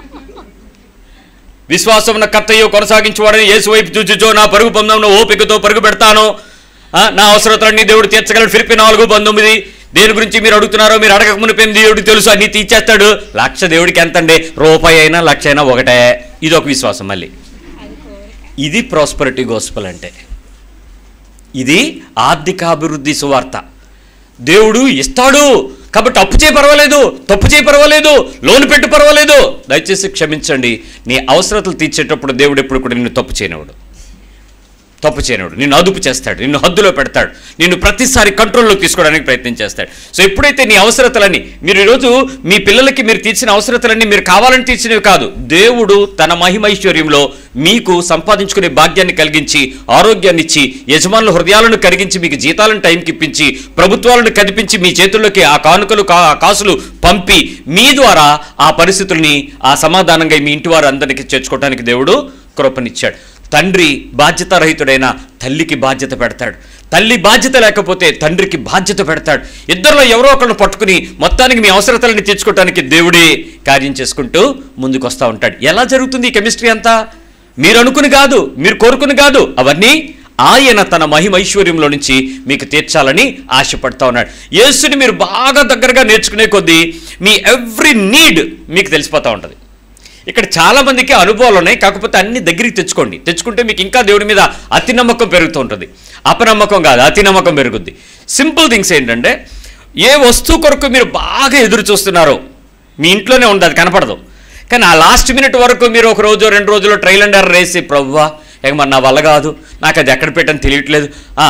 విశ్వాసమున కర్తయ్యో కొనసాగించువాడని యేసు వైపు చూచుచో నా పరుగు పొందమున ఓపికతో పరుగు పెడతాను ఆ, నా అవసరతలన్నీ దేవుడు తీర్చగలడు ఫిలిపి నాలుగు పంతొమ్మిది దేని గురించి మీరు అడుగుతున్నారో మీరు అడగక మునిపోయింది దేవుడికి తెలుసు అన్ని తీర్చేస్తాడు లక్ష దేవుడికి ఎంత అండి రూపాయి అయినా లక్ష అయినా ఒకటే ఇది ఒక విశ్వాసం మళ్ళీ ఇది ప్రాస్పరిటీ గోస్పల్ అంటే ఇది ఆర్థికాభివృద్ధి సువార్త దేవుడు ఇస్తాడు కాబట్టి అప్పు చేయి పర్వాలేదు తప్పు చేయి పర్వాలేదు లోన్ పెట్టు పర్వాలేదు దయచేసి క్షమించండి నీ అవసరతలు తీర్చేటప్పుడు దేవుడు ఎప్పుడు కూడా నిన్ను తప్పు చేయనివాడు తప్పు చేయనివాడు నిన్ను అదుపు చేస్తాడు నిన్ను హద్దులో పెడతాడు నిన్ను ప్రతిసారి కంట్రోల్లో తీసుకోవడానికి ప్రయత్నం చేస్తాడు సో ఎప్పుడైతే నీ అవసరతలన్నీ మీరు ఈరోజు మీ పిల్లలకి మీరు తీర్చిన అవసరతలన్నీ మీరు కావాలని తీర్చినవి కాదు దేవుడు తన మహిమైశ్వర్యంలో మీకు సంపాదించుకునే భాగ్యాన్ని కలిగించి ఆరోగ్యాన్ని ఇచ్చి యజమానుల హృదయాలను కరిగించి మీకు జీతాలను టైంకి ఇప్పించి ప్రభుత్వాలను కదిపించి మీ చేతుల్లోకి ఆ కానుకలు కా ఆ కాసులు పంపి మీ ద్వారా ఆ పరిస్థితుల్ని ఆ సమాధానంగా మీ ఇంటి వారు అందరికీ చేర్చుకోవడానికి దేవుడు కృపనిచ్చాడు తండ్రి బాధ్యతారహితుడైన తల్లికి బాధ్యత పెడతాడు తల్లి బాధ్యత లేకపోతే తండ్రికి బాధ్యత పెడతాడు ఇద్దరిలో ఎవరో ఒకరిని పట్టుకుని మొత్తానికి మీ అవసరతలని తీర్చుకోవడానికి దేవుడే కార్యం చేసుకుంటూ ముందుకు వస్తూ ఉంటాడు ఎలా జరుగుతుంది ఈ కెమిస్ట్రీ అంతా మీరు అనుకుని కాదు మీరు కోరుకుని కాదు అవన్నీ ఆయన తన మహిమైశ్వర్యంలో నుంచి మీకు తీర్చాలని ఆశపడతా ఉన్నాడు యేసుని మీరు బాగా దగ్గరగా నేర్చుకునే కొద్దీ మీ ఎవ్రీ నీడ్ మీకు తెలిసిపోతూ ఉంటుంది ఇక్కడ చాలా మందికి అనుభవాలు ఉన్నాయి కాకపోతే అన్ని దగ్గరికి తెచ్చుకోండి తెచ్చుకుంటే మీకు ఇంకా దేవుడి మీద అతి నమ్మకం పెరుగుతూ ఉంటుంది అపనమ్మకం కాదు అతి నమ్మకం పెరుగుద్ది సింపుల్ థింగ్స్ ఏంటంటే ఏ వస్తువు కొరకు మీరు బాగా ఎదురు చూస్తున్నారో మీ ఇంట్లోనే ఉంది అది కనపడదు కానీ ఆ లాస్ట్ మినిట్ వరకు మీరు ఒక రోజు రెండు రోజులు ట్రైల్ అండ్ ఎర్రర్ వేసి ప్రవ్వా ఇక మరి నా వల్ల కాదు నాకు అది ఎక్కడ పెట్టని తెలియట్లేదు ఆ,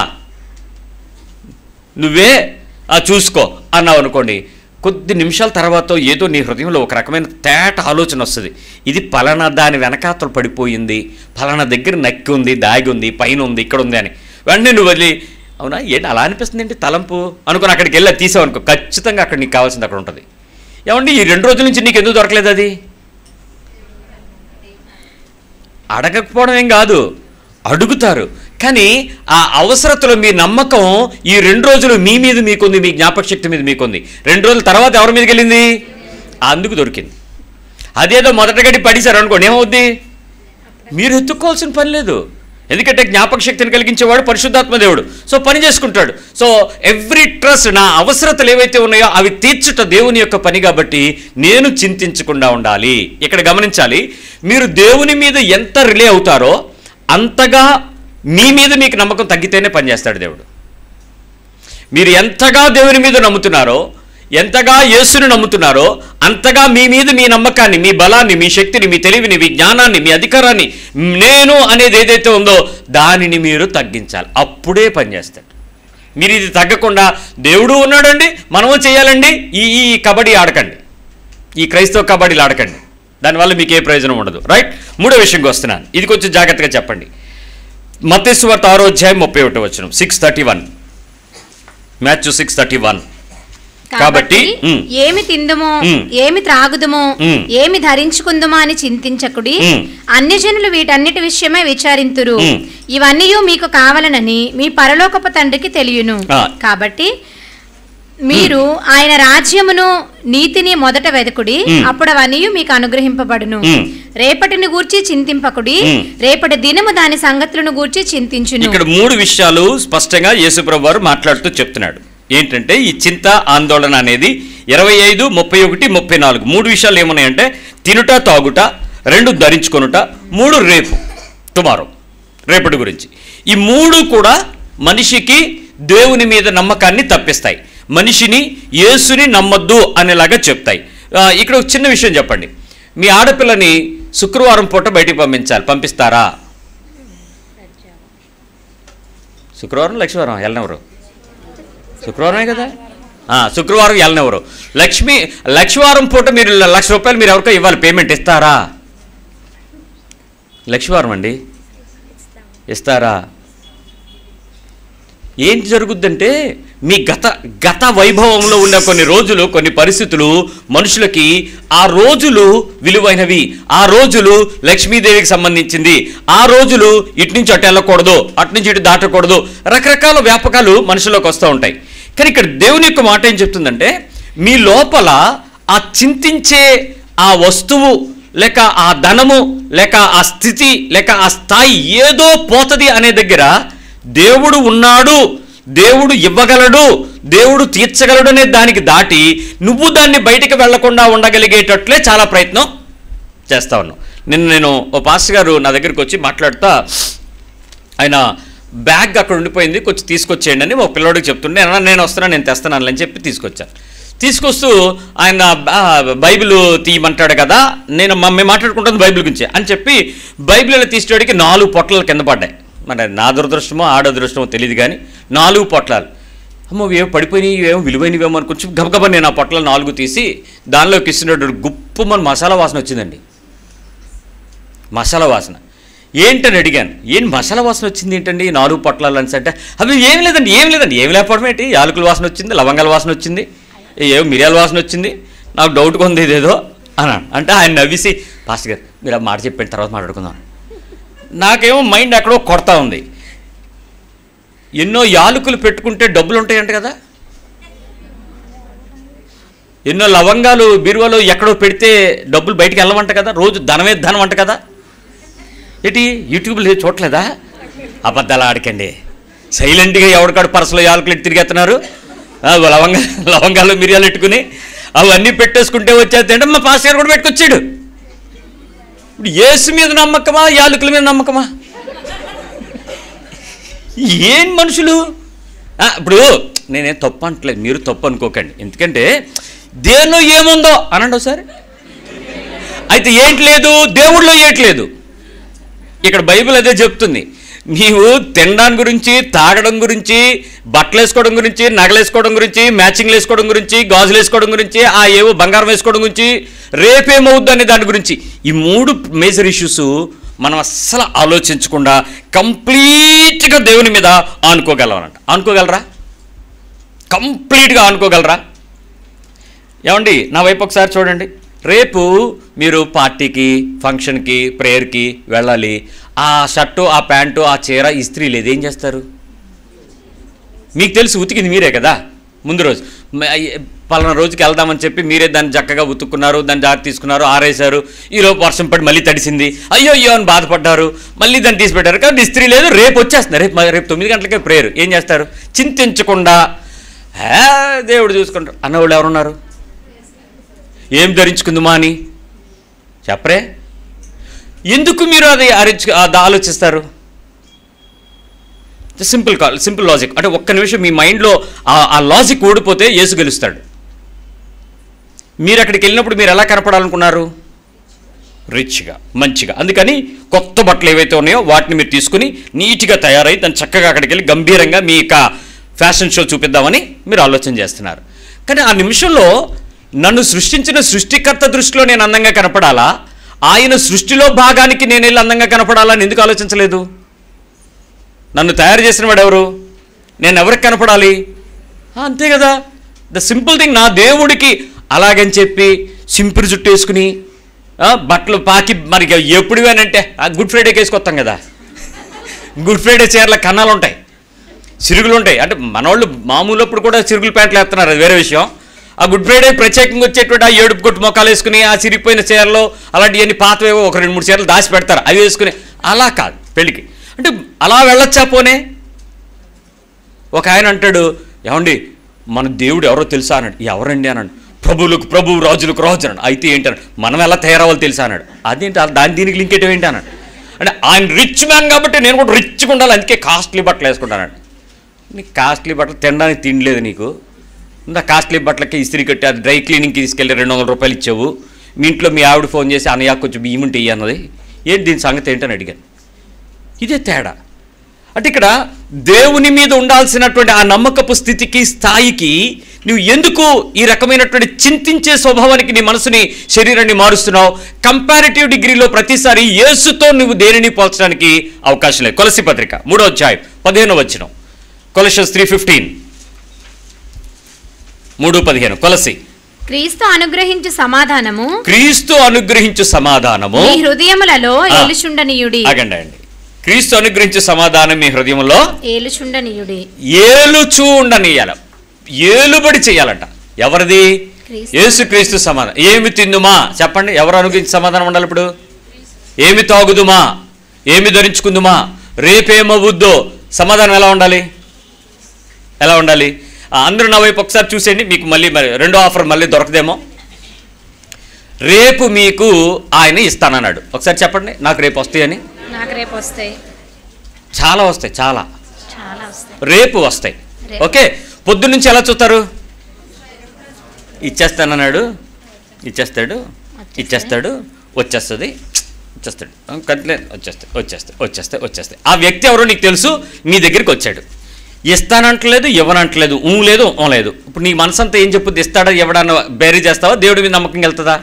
నువ్వే ఆ చూసుకో అన్నావు అనుకోండి కొద్ది నిమిషాల తర్వాత ఏదో నీ హృదయంలో ఒక రకమైన తేట ఆలోచన వస్తుంది ఇది పలానా దాని వెనకాతలు పడిపోయింది పలానా దగ్గర నక్కి ఉంది దాగి ఉంది పైన ఉంది ఇక్కడ ఉంది అని వెంటనే నువ్వు వదిలి అవునా ఏంటి అలా అనిపిస్తుంది ఏంటి తలంపు అనుకుని అక్కడికి వెళ్ళి అది తీసావు అనుకో ఖచ్చితంగా అక్కడ నీకు కావాల్సింది అక్కడ ఉంటుంది ఏమండి ఈ రెండు రోజుల నుంచి నీకు ఎందుకు దొరకలేదు అది అడగకపోవడం ఏం కాదు అడుగుతారు కానీ ఆ అవసరతలో మీ నమ్మకం ఈ రెండు రోజులు మీ మీద మీకుంది మీ జ్ఞాపక శక్తి మీద మీకుంది రెండు రోజుల తర్వాత ఎవరి మీదకి వెళ్ళింది అందుకు దొరికింది అదేదో మొదట గడి పడేశారు అనుకోండి ఏమవుద్ది మీరు ఎత్తుక్కోవాల్సిన పని లేదు ఎందుకంటే జ్ఞాపక శక్తిని కలిగించేవాడు పరిశుద్ధాత్మ దేవుడు సో పని చేసుకుంటాడు సో ఎవ్రీ ట్రస్ట్ నా అవసరతలు ఏవైతే ఉన్నాయో అవి తీర్చుట దేవుని యొక్క పని కాబట్టి నేను చింతించకుండా ఉండాలి ఇక్కడ గమనించాలి మీరు దేవుని మీద ఎంత రిలే అవుతారో అంతగా మీ మీద మీకు నమ్మకం తగ్గితేనే పనిచేస్తాడు దేవుడు మీరు ఎంతగా దేవుని మీద నమ్ముతున్నారో ఎంతగా యేసుని నమ్ముతున్నారో అంతగా మీ మీద మీ నమ్మకాన్ని మీ బలాన్ని మీ శక్తిని మీ తెలివిని మీ జ్ఞానాన్ని మీ అధికారాన్ని నేను అనేది ఏదైతే ఉందో దానిని మీరు తగ్గించాలి అప్పుడే పనిచేస్తాడు మీరు ఇది తగ్గకుండా దేవుడు ఉన్నాడండి మనము చేయాలండి ఈ ఈ కబడ్డీ ఆడకండి ఈ క్రైస్తవ కబడ్డీలు ఆడకండి దానివల్ల మీకు ఏ ప్రయోజనం ఉండదు రైట్ మూడో విషయంకి వస్తున్నాను ఇది కొంచెం జాగ్రత్తగా చెప్పండి మతేశ్వర్త ఆరో అధ్యాయం ముప్పై ఒకటి వచ్చిన six thirty one Matthew six thirty one కాబట్టి, ఉమ్. ఏమి తిందుమో ఉమ్. ఏమి త్రాగుదుమో ఉమ్. ఏమి ధరించుకుందుమో అని చింతించకుడి ఉమ్. అన్యజనులు వీటన్నిటి విషయమై విచారింతురు ఉమ్. ఇవన్నీ మీకు కావాలనని మీ పరలోకపు తండ్రికి తెలియను ఆ. కాబట్టి మీరు ఆయన రాజ్యమును నీతిని మొదట వెదకుడి ఉమ్. అప్పుడు అవన్నీ మీకు అనుగ్రహింపబడును ఉమ్. రేపటిని గూర్చి చింతింపకుడి ఉమ్. రేపటి దినము దాని సంగతులను గూర్చి చింతించును ఇక్కడ మూడు విషయాలు స్పష్టంగా యేసుప్రభు వారు మాట్లాడుతూ చెప్తున్నాడు ఏంటంటే ఈ చింత ఆందోళన అనేది ఇరవై ఐదు ముప్పై ఒకటి ముప్పై నాలుగు మూడు విషయాలు ఏమున్నాయంటే తినుట తాగుట రెండు ధరించుకొనుట మూడు రేపు టుమారో రేపటి గురించి ఈ మూడు కూడా మనిషికి దేవుని మీద నమ్మకాన్ని తప్పిస్తాయి మనిషిని యేసుని నమ్మొద్దు అనేలాగా చెప్తాయి ఆ, ఇక్కడ ఒక చిన్న విషయం చెప్పండి మీ ఆడపిల్లని శుక్రవారం పూట బయటికి పంపించాలి పంపిస్తారా శుక్రవారం లక్ష్మీవారం వెళ్ళనెవరు శుక్రవారమే కదా ఆ, శుక్రవారం వెళ్ళనెవరు లక్ష్మి లక్ష్మీవారం పూట మీరు లక్ష రూపాయలు మీరు ఎవరికో ఇవ్వాలి పేమెంట్ ఇస్తారా లక్ష్మీవారం అండి ఇస్తారా ఏం జరుగుద్దంటే మీ గత గత వైభవంలో ఉన్న కొన్ని రోజులు కొన్ని పరిస్థితులు మనుషులకి ఆ రోజులు విలువైనవి ఆ రోజులు లక్ష్మీదేవికి సంబంధించింది ఆ రోజులు ఇటు నుంచి అటు వెళ్ళకూడదు అటు నుంచి ఇటు దాటకూడదు రకరకాల వ్యాపకాలు మనుషులకు వస్తూ ఉంటాయి కానీ ఇక్కడ దేవుని యొక్క మాట ఏం చెప్తుందంటే మీ లోపల ఆ చింతించే ఆ వస్తువు లేక ఆ ధనము లేక ఆ స్థితి లేక ఆ స్థాయి ఏదో పోతది అనే దగ్గర దేవుడు ఉన్నాడు దేవుడు ఇవ్వగలడు దేవుడు తీర్చగలడు అనే దానికి దాటి నువ్వు దాన్ని బయటికి వెళ్లకుండా ఉండగలిగేటట్లే చాలా ప్రయత్నం చేస్తా ఉన్నావు నిన్న నేను ఓ పాస్టర్ గారు నా దగ్గరికి వచ్చి మాట్లాడుతా ఆయన బ్యాగ్ అక్కడ ఉండిపోయింది కొంచెం తీసుకొచ్చేయండి అని ఒక పిల్లోడికి చెప్తుండే "అన్నా, నేను వస్తున్నాను నేను తెస్తున్నాను అని చెప్పి తీసుకొచ్చాను తీసుకొస్తూ ఆయన బా- బైబిల్ తీయమంటాడు కదా నేను మ- మేము మాట్లాడుకుంటుంది బైబిల్ గురించి అని చెప్పి బైబిల్ తీసేవాడికి నాలుగు పొట్లాలు కింద పడ్డాయి మరి నా దురదృష్టమో ఆడదృష్టమో తెలియదు కానీ నాలుగు పొట్లాలు అమ్మో ఇవేమో పడిపోయినాయి ఇవేమో విలువైనవేమో అని కొంచెం గబగబా నేను ఆ పొట్లాలు నాలుగు తీసి దానిలోకి ఇస్తున్నట్టు గుప్పు మన మసాలా వాసన వచ్చిందండి మసాలా వాసన ఏంటని అడిగాను ఏం మసాలా వాసన వచ్చింది ఏంటండి ఈ నాలుగు పొట్లాలు అని అంటే అవి ఏం లేదండి ఏం లేదండి ఏం లేకపోవడం ఏంటి యాలకుల వాసన వచ్చింది లవంగాల వాసన వచ్చింది ఏమో మిరియాల వాసన వచ్చింది నాకు డౌట్గా ఉంది ఇదేదో అన్నాను అంటే ఆయన నవ్విసి పాస్టర్ గారు మీరు ఆ మాట చెప్పిన తర్వాత మాట్లాడుకుందాం నాకేమో మైండ్ ఎక్కడో కొడతా ఉంది ఎన్నో యాలకులు పెట్టుకుంటే డబ్బులు ఉంటాయంట కదా ఎన్నో లవంగాలు బీరువాలో ఎక్కడో పెడితే డబ్బులు బయటికి వెళ్ళమంట కదా రోజు ధనమే ధనం అంట కదా ఏంటి యూట్యూబ్లో చూడలేదా అబద్ధాలు ఆడకండి సైలెంట్గా ఎవడికాడు పర్సలో యాలకులు ఎట్టి తిరిగేస్తున్నారు ఆ, లవంగా లవంగాలు మిరియాలు పెట్టుకుని అవన్నీ పెట్టేసుకుంటే వచ్చేస్తే మా పాస్ గారు కూడా పెట్టుకొచ్చాడు ఇప్పుడు ఏసు మీద నమ్మకమా యాలకుల మీద నమ్మకమా ఏం మనుషులు ఆ, ఇప్పుడు నేనేం తప్పు అంటలేదు మీరు తప్పు అనుకోకండి ఎందుకంటే దేనిలో ఏముందో అనండి ఒకసారి అయితే ఏంటి లేదు దేవుడిలో ఏంటి లేదు ఇక్కడ బైబిల్ అదే చెప్తుంది నీవు తినడం గురించి తాగడం గురించి బట్టలు వేసుకోవడం గురించి నగలు వేసుకోవడం గురించి మ్యాచింగ్లు వేసుకోవడం గురించి గాజులు వేసుకోవడం గురించి ఆ ఏవో బంగారం వేసుకోవడం గురించి రేపేమవుద్దు అనే దాని గురించి ఈ మూడు మేజర్ ఇష్యూస్ మనం అస్సలు ఆలోచించకుండా కంప్లీట్గా దేవుని మీద ఆనుకోగలమనంట ఆనుకోగలరా కంప్లీట్గా ఆనుకోగలరా ఏమండి నా వైపు ఒకసారి చూడండి రేపు మీరు పార్టీకి ఫంక్షన్కి ప్రేయర్కి వెళ్ళాలి ఆ షర్టు ఆ ప్యాంటు ఆ చీర ఇస్త్రీ లేదు ఏం చేస్తారు మీకు తెలిసి ఉతికింది మీరే కదా ముందు రోజు మ- అయ్య- పలానా రోజుకి వెళ్దామని చెప్పి మీరే దాన్ని చక్కగా ఉతుక్కున్నారు దాన్ని జాగ్రత్త తీసుకున్నారు ఆరేశారు ఈలోపు వర్షం పడి మళ్ళీ తడిసింది అయ్యో అయ్యో అని బాధపడ్డారు మళ్ళీ దాన్ని తీసి పెట్టారు కాబట్టి ఇస్త్రీ లేదు రేపు వచ్చేస్తున్నారు రేపు రేపు తొమ్మిది గంటలకే ప్రేయర్ ఏం చేస్తారు చింతించకుండా "హే, దేవుడు చూసుకుంటారు అన్నవాళ్ళు ఎవరున్నారు ఏం ధరించుకుందామా అని చెప్పరే ఎందుకు మీరు అది అరించు అది ఆలోచిస్తారు సింపుల్ కాల్ సింపుల్ లాజిక్ అంటే ఒక్క నిమిషం మీ మైండ్లో ఆ- ఆ లాజిక్ ఓడిపోతే యేసు గెలుస్తాడు మీరు అక్కడికి వెళ్ళినప్పుడు మీరు ఎలా కనపడాలనుకున్నారు రిచ్గా మంచిగా అందుకని కొత్త బట్టలు ఏవైతే ఉన్నాయో వాటిని మీరు తీసుకుని నీట్గా తయారై దాన్ని చక్కగా అక్కడికి వెళ్ళి గంభీరంగా మీ యొక్క ఫ్యాషన్ షో చూపిద్దామని మీరు ఆలోచన చేస్తున్నారు కానీ ఆ నిమిషంలో నన్ను సృష్టించిన సృష్టికర్త దృష్టిలో నేను అందంగా కనపడాలా ఆయన సృష్టిలో భాగానికి నేను వెళ్ళి అందంగా కనపడాలని ఎందుకు ఆలోచించలేదు నన్ను తయారు చేసిన వాడు ఎవరు నేను ఎవరికి కనపడాలి ఆ, అంతే కదా ద సింపుల్ థింగ్ నా దేవుడికి అలాగని చెప్పి సింపుల్ జుట్టు వేసుకుని ఆ, బట్టలు పాకి మరి ఎప్పుడు అంటే ఆ గుడ్ ఫ్రైడేకి వేసుకొస్తాం కదా గుడ్ ఫ్రైడే చీరల కన్నాలు ఉంటాయి సిరుగులు ఉంటాయి అంటే మనోళ్ళు మామూలు అప్పుడు కూడా సిరుగులు ప్యాంట్లు వేస్తున్నారు అది వేరే విషయం ఆ గుడ్ ఫ్రైడే ప్రత్యేకంగా వచ్చేటువంటి ఆ ఏడుపు కొట్టు మొక్కలు వేసుకుని ఆ చిరిగిపోయిన చీరలు అలాంటివన్నీ పాతవేవో ఒక రెండు మూడు చీరలు దాచి పెడతారు అవి వేసుకుని అలా కాదు పెళ్ళికి అంటే అలా వెళ్ళొచ్చా పోనే ఒక ఆయన అంటాడు ఏమండి మన దేవుడు ఎవరో తెలుసా అన్నాడు ఎవరండి అన్నాడు ప్రభువులకు ప్రభువు రాజులకు రాజు అన్నాడు అయితే ఏంటి అన్నాడు మనం ఎలా తయారవ్వాలి తెలుసా అన్నాడు అదేంటి అలా దాని దీనికి లింక్ ఏంటి ఏంటి అన్నాడు అంటే ఆయన రిచ్ మ్యాన్ కాబట్టి నేను కూడా రిచ్గా ఉండాలి అందుకే కాస్ట్లీ బట్టలు వేసుకుంటాను నీకు కాస్ట్లీ బట్టలు తినడానికి తినలేదు నీకు ఇంత కాస్ట్లీ బట్టలకి ఇస్త్రీ కట్టి అది డ్రై క్లీనింగ్కి తీసుకెళ్ళి రెండు వందల రూపాయలు ఇచ్చావు మీ ఇంట్లో మీ ఆవిడ ఫోన్ చేసి అన్నయ్య కొంచెం బియ్యం ఉంటే ఇయ్యి అన్నది ఏంటి దీని సంగతి ఏంటని అడిగాను ఇదే తేడా అంటే ఇక్కడ దేవుని మీద ఉండాల్సినటువంటి ఆ నమ్మకపు స్థితికి స్థాయికి నువ్వు ఎందుకు ఈ రకమైనటువంటి చింతించే స్వభావానికి నీ మనసుని శరీరాన్ని మారుస్తున్నావు కంపారిటివ్ డిగ్రీలో ప్రతిసారి యేసుతో నువ్వు దేనిని పోల్చడానికి అవకాశం లేదు కొలసి పత్రిక మూడో అధ్యాయం పదిహేను వచ్చిన కొలషస్ త్రీ ఫిఫ్టీన్ మూడు పదిహేను కొలసి క్రీస్తు అనుగ్రహించు సమాధానము క్రీస్తు అనుగ్రహించు సమాధానము మీ హృదయములలో ఆ. ఏలుచుండనీయుడి ఆగండి అండి క్రీస్తు అనుగ్రహించు సమాధానం మీ హృదయంలో ఏలుచుండనీయుడి ఏలుచూ ఉండనియాల ఏలుబడి చేయాలంట ఎవరిది క్రీస్తు. యేసుక్రీస్తు సమాధానం ఏమి తిందుమా చెప్పండి ఎవరు అనుగ్రహించి సమాధానం ఉండాలి ఇప్పుడు ఏమి తాగుదుమా ఏమి ధరించుకుందుమా రేపేమవుద్దో సమాధానం ఎలా ఉండాలి ఎలా ఉండాలి ఆ, అందరూ నా వైపు ఒకసారి చూసేయండి మీకు మళ్ళీ మరి రెండో ఆఫర్ మళ్ళీ దొరకదేమో రేపు మీకు ఆయన ఇస్తానన్నాడు ఒకసారి చెప్పండి నాకు రేపు వస్తాయని నాకు రేపు వస్తాయి చాలా వస్తాయి చాలా చాలా వస్తాయి రేపు వస్తాయి రేపు. ఓకే పొద్దున్న నుంచి ఎలా చూస్తారు ఇచ్చేస్తానన్నాడు ఇచ్చేస్తాడు ఇచ్చేస్తాడు వచ్చేస్తుంది వచ్చేస్తాడు కట్లే వచ్చేస్తాయి వచ్చేస్తాయి వచ్చేస్తాయి వచ్చేస్తాయి ఆ వ్యక్తి ఎవరో నీకు తెలుసు నీ దగ్గరికి వచ్చాడు ఇస్తానంటలేదు ఇవ్వనంటలేదు ఊ లేదు ఊ లేదు ఇప్పుడు నీ మనసంతా ఏం చెప్పుద్ది ఇస్తాడా ఇవ్వడాన్ని బేరీ చేస్తావా దేవుడి మీద నమ్మకం వెళ్తుందా